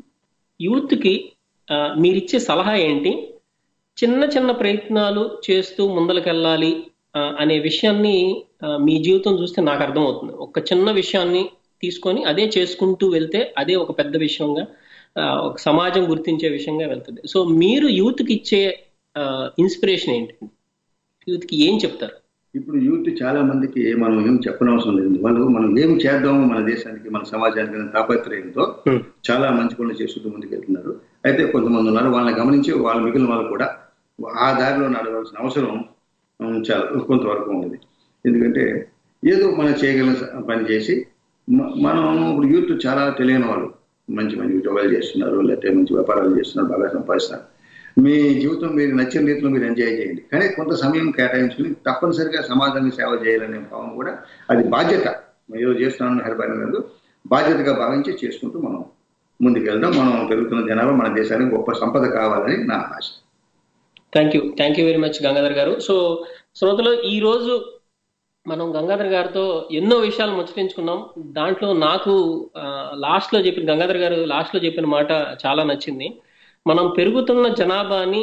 యూత్కి ఆ, మీరిచ్చే సలహా ఏంటి చిన్న చిన్న ప్రయత్నాలు చేస్తూ ముందలకెళ్ళాలి ఆ, అనే విషయాన్ని ఆ, మీ జీవితం చూస్తే నాకు అర్థమవుతుంది ఒక చిన్న విషయాన్ని తీసుకొని అదే చేసుకుంటూ వెళ్తే అదే ఒక పెద్ద విషయంగా ఆ, ఒక సమాజం గుర్తించే విషయంగా వెళ్తుంది సో మీరు యూత్కి ఇచ్చే ఇన్స్పిరేషన్ ఏంటండి యూత్కి ఏం చెప్తారు ఇప్పుడు యూత్ చాలా మందికి మనం ఏం చెప్పనవసరం లేదు వాళ్ళు మనం ఏం చేద్దాము మన దేశానికి మన సమాజానికి అనే తాపత్రయంతో చాలా మంచి పనులు చేసుకుంటూ ముందుకెళ్తున్నారు అయితే కొంతమంది ఉన్నారు వాళ్ళని గమనించి వాళ్ళ మిగిలిన వాళ్ళు కూడా ఆ దారిలో నడవాల్సిన అవసరం ఉమ్, చాలా కొంతవరకు ఉన్నది ఎందుకంటే ఏదో మనం చేయగలిగిన స- పని చేసి మ- మనం ఇప్పుడు యూత్ చాలా తెలియని వాళ్ళు మంచి మంచి ఉద్యోగాలు చేస్తున్నారు లేకపోతే మంచి వ్యాపారాలు చేస్తున్నారు బాగా సంపాదిస్తున్నారు మీ జీవితం మీరు నచ్చిన రీతిలో మీరు ఎంజాయ్ చేయండి కానీ కొంత సమయం కేటాయించుకుని తప్పనిసరిగా సమాజానికి సేవ చేయాలనే భావం కూడా అది బాధ్యత మనం ఏదో చేస్తున్నాను హెల్ప్ కాదు బాధ్యతగా భావించి చేసుకుంటూ మనం ముందుకు వెళ్దాం మనం పెరుగుతున్న జనాభా మన దేశానికి గొప్ప సంపద కావాలని నా ఆశ thank you thank you very much Gangadhar గారు సో శ్రోతలు ఈ రోజు మనం గంగాధర్ గారితో ఎన్నో విషయాలు ముచ్చటించుకున్నాం దాంట్లో నాకు లాస్ట్ లో చెప్పిన గంగాధర్ గారు లాస్ట్ లో చెప్పిన మాట చాలా నచ్చింది మనం పెరుగుతున్న జనాభాని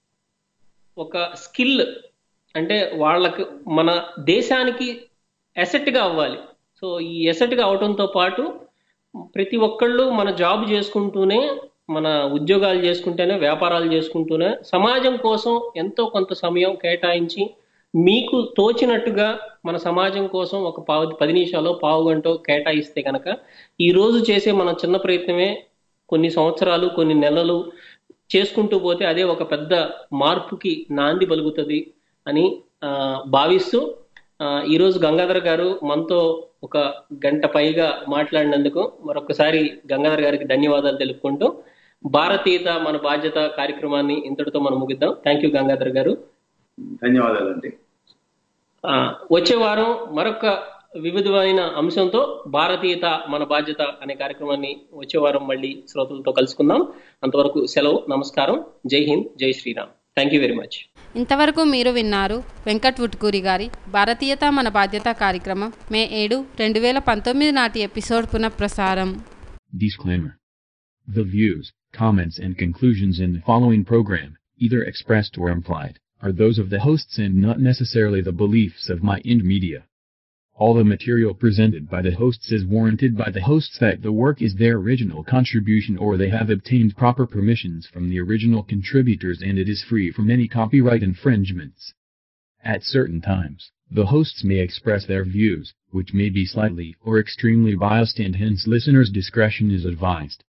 ఒక స్కిల్ అంటే వాళ్ళకి మన దేశానికి asset గా అవ్వాలి సో ఈ asset గా అవటంతో పాటు ప్రతి ఒక్కళ్ళు మన జాబ్ చేసుకుంటూనే మన ఉద్యోగాలు చేసుకుంటూనే వ్యాపారాలు చేసుకుంటూనే సమాజం కోసం ఎంతో కొంత సమయం కేటాయించి మీకు తోచినట్టుగా మన సమాజం కోసం ఒక పావు పది నిమిషాలు పావు గంట కేటాయిస్తే కనుక ఈ రోజు చేసే మన చిన్న ప్రయత్నమే కొన్ని సంవత్సరాలు కొన్ని నెలలు చేసుకుంటూ పోతే అదే ఒక పెద్ద మార్పుకి నాంది పలుకుతుంది అని ఆ, భావిస్తూ ఆ, ఈరోజు గంగాధర్ గారు మనతో ఒక గంట పైగా మాట్లాడినందుకు మరొకసారి గంగాధర్ గారికి ధన్యవాదాలు తెలుపుకుంటూ భారతీయత మన బాధ్యత కార్యక్రమాన్ని ఇంతటితో మనం ముగిద్దాం థ్యాంక్ యూ గంగాధర్ గారు ధన్యవాదాలండి ఆ, వచ్చే వారం మరొక వివిధమైన అంశంతో భారతీయత మన బాధ్యత అనే కార్యక్రమాన్ని వచ్చే వారం మళ్ళీ శ్రోతలతో కలుసుకుందాం అంతవరకు సెలవు నమస్కారం జై హింద్ జై Shriram thank you very much ఇంతవరకు మీరు విన్నారు వెంకట్ వుట్కూరి గారి భారతీయత మన బాధ్యత కార్యక్రమం మే ఏడు రెండు వేల పంతొమ్మిది నాటి ఎపిసోడ్ పునఃప్రసారం Disclaimer. The views, comments and conclusions in the following program, either expressed or implied, are those of the hosts and not necessarily the beliefs of Mind Media. All the material presented by the hosts is warranted by the hosts that the work is their original contribution or they have obtained proper permissions from the original contributors and it is free from any copyright infringements. At certain times, the hosts may express their views, which may be slightly or extremely biased and hence listeners' discretion is advised.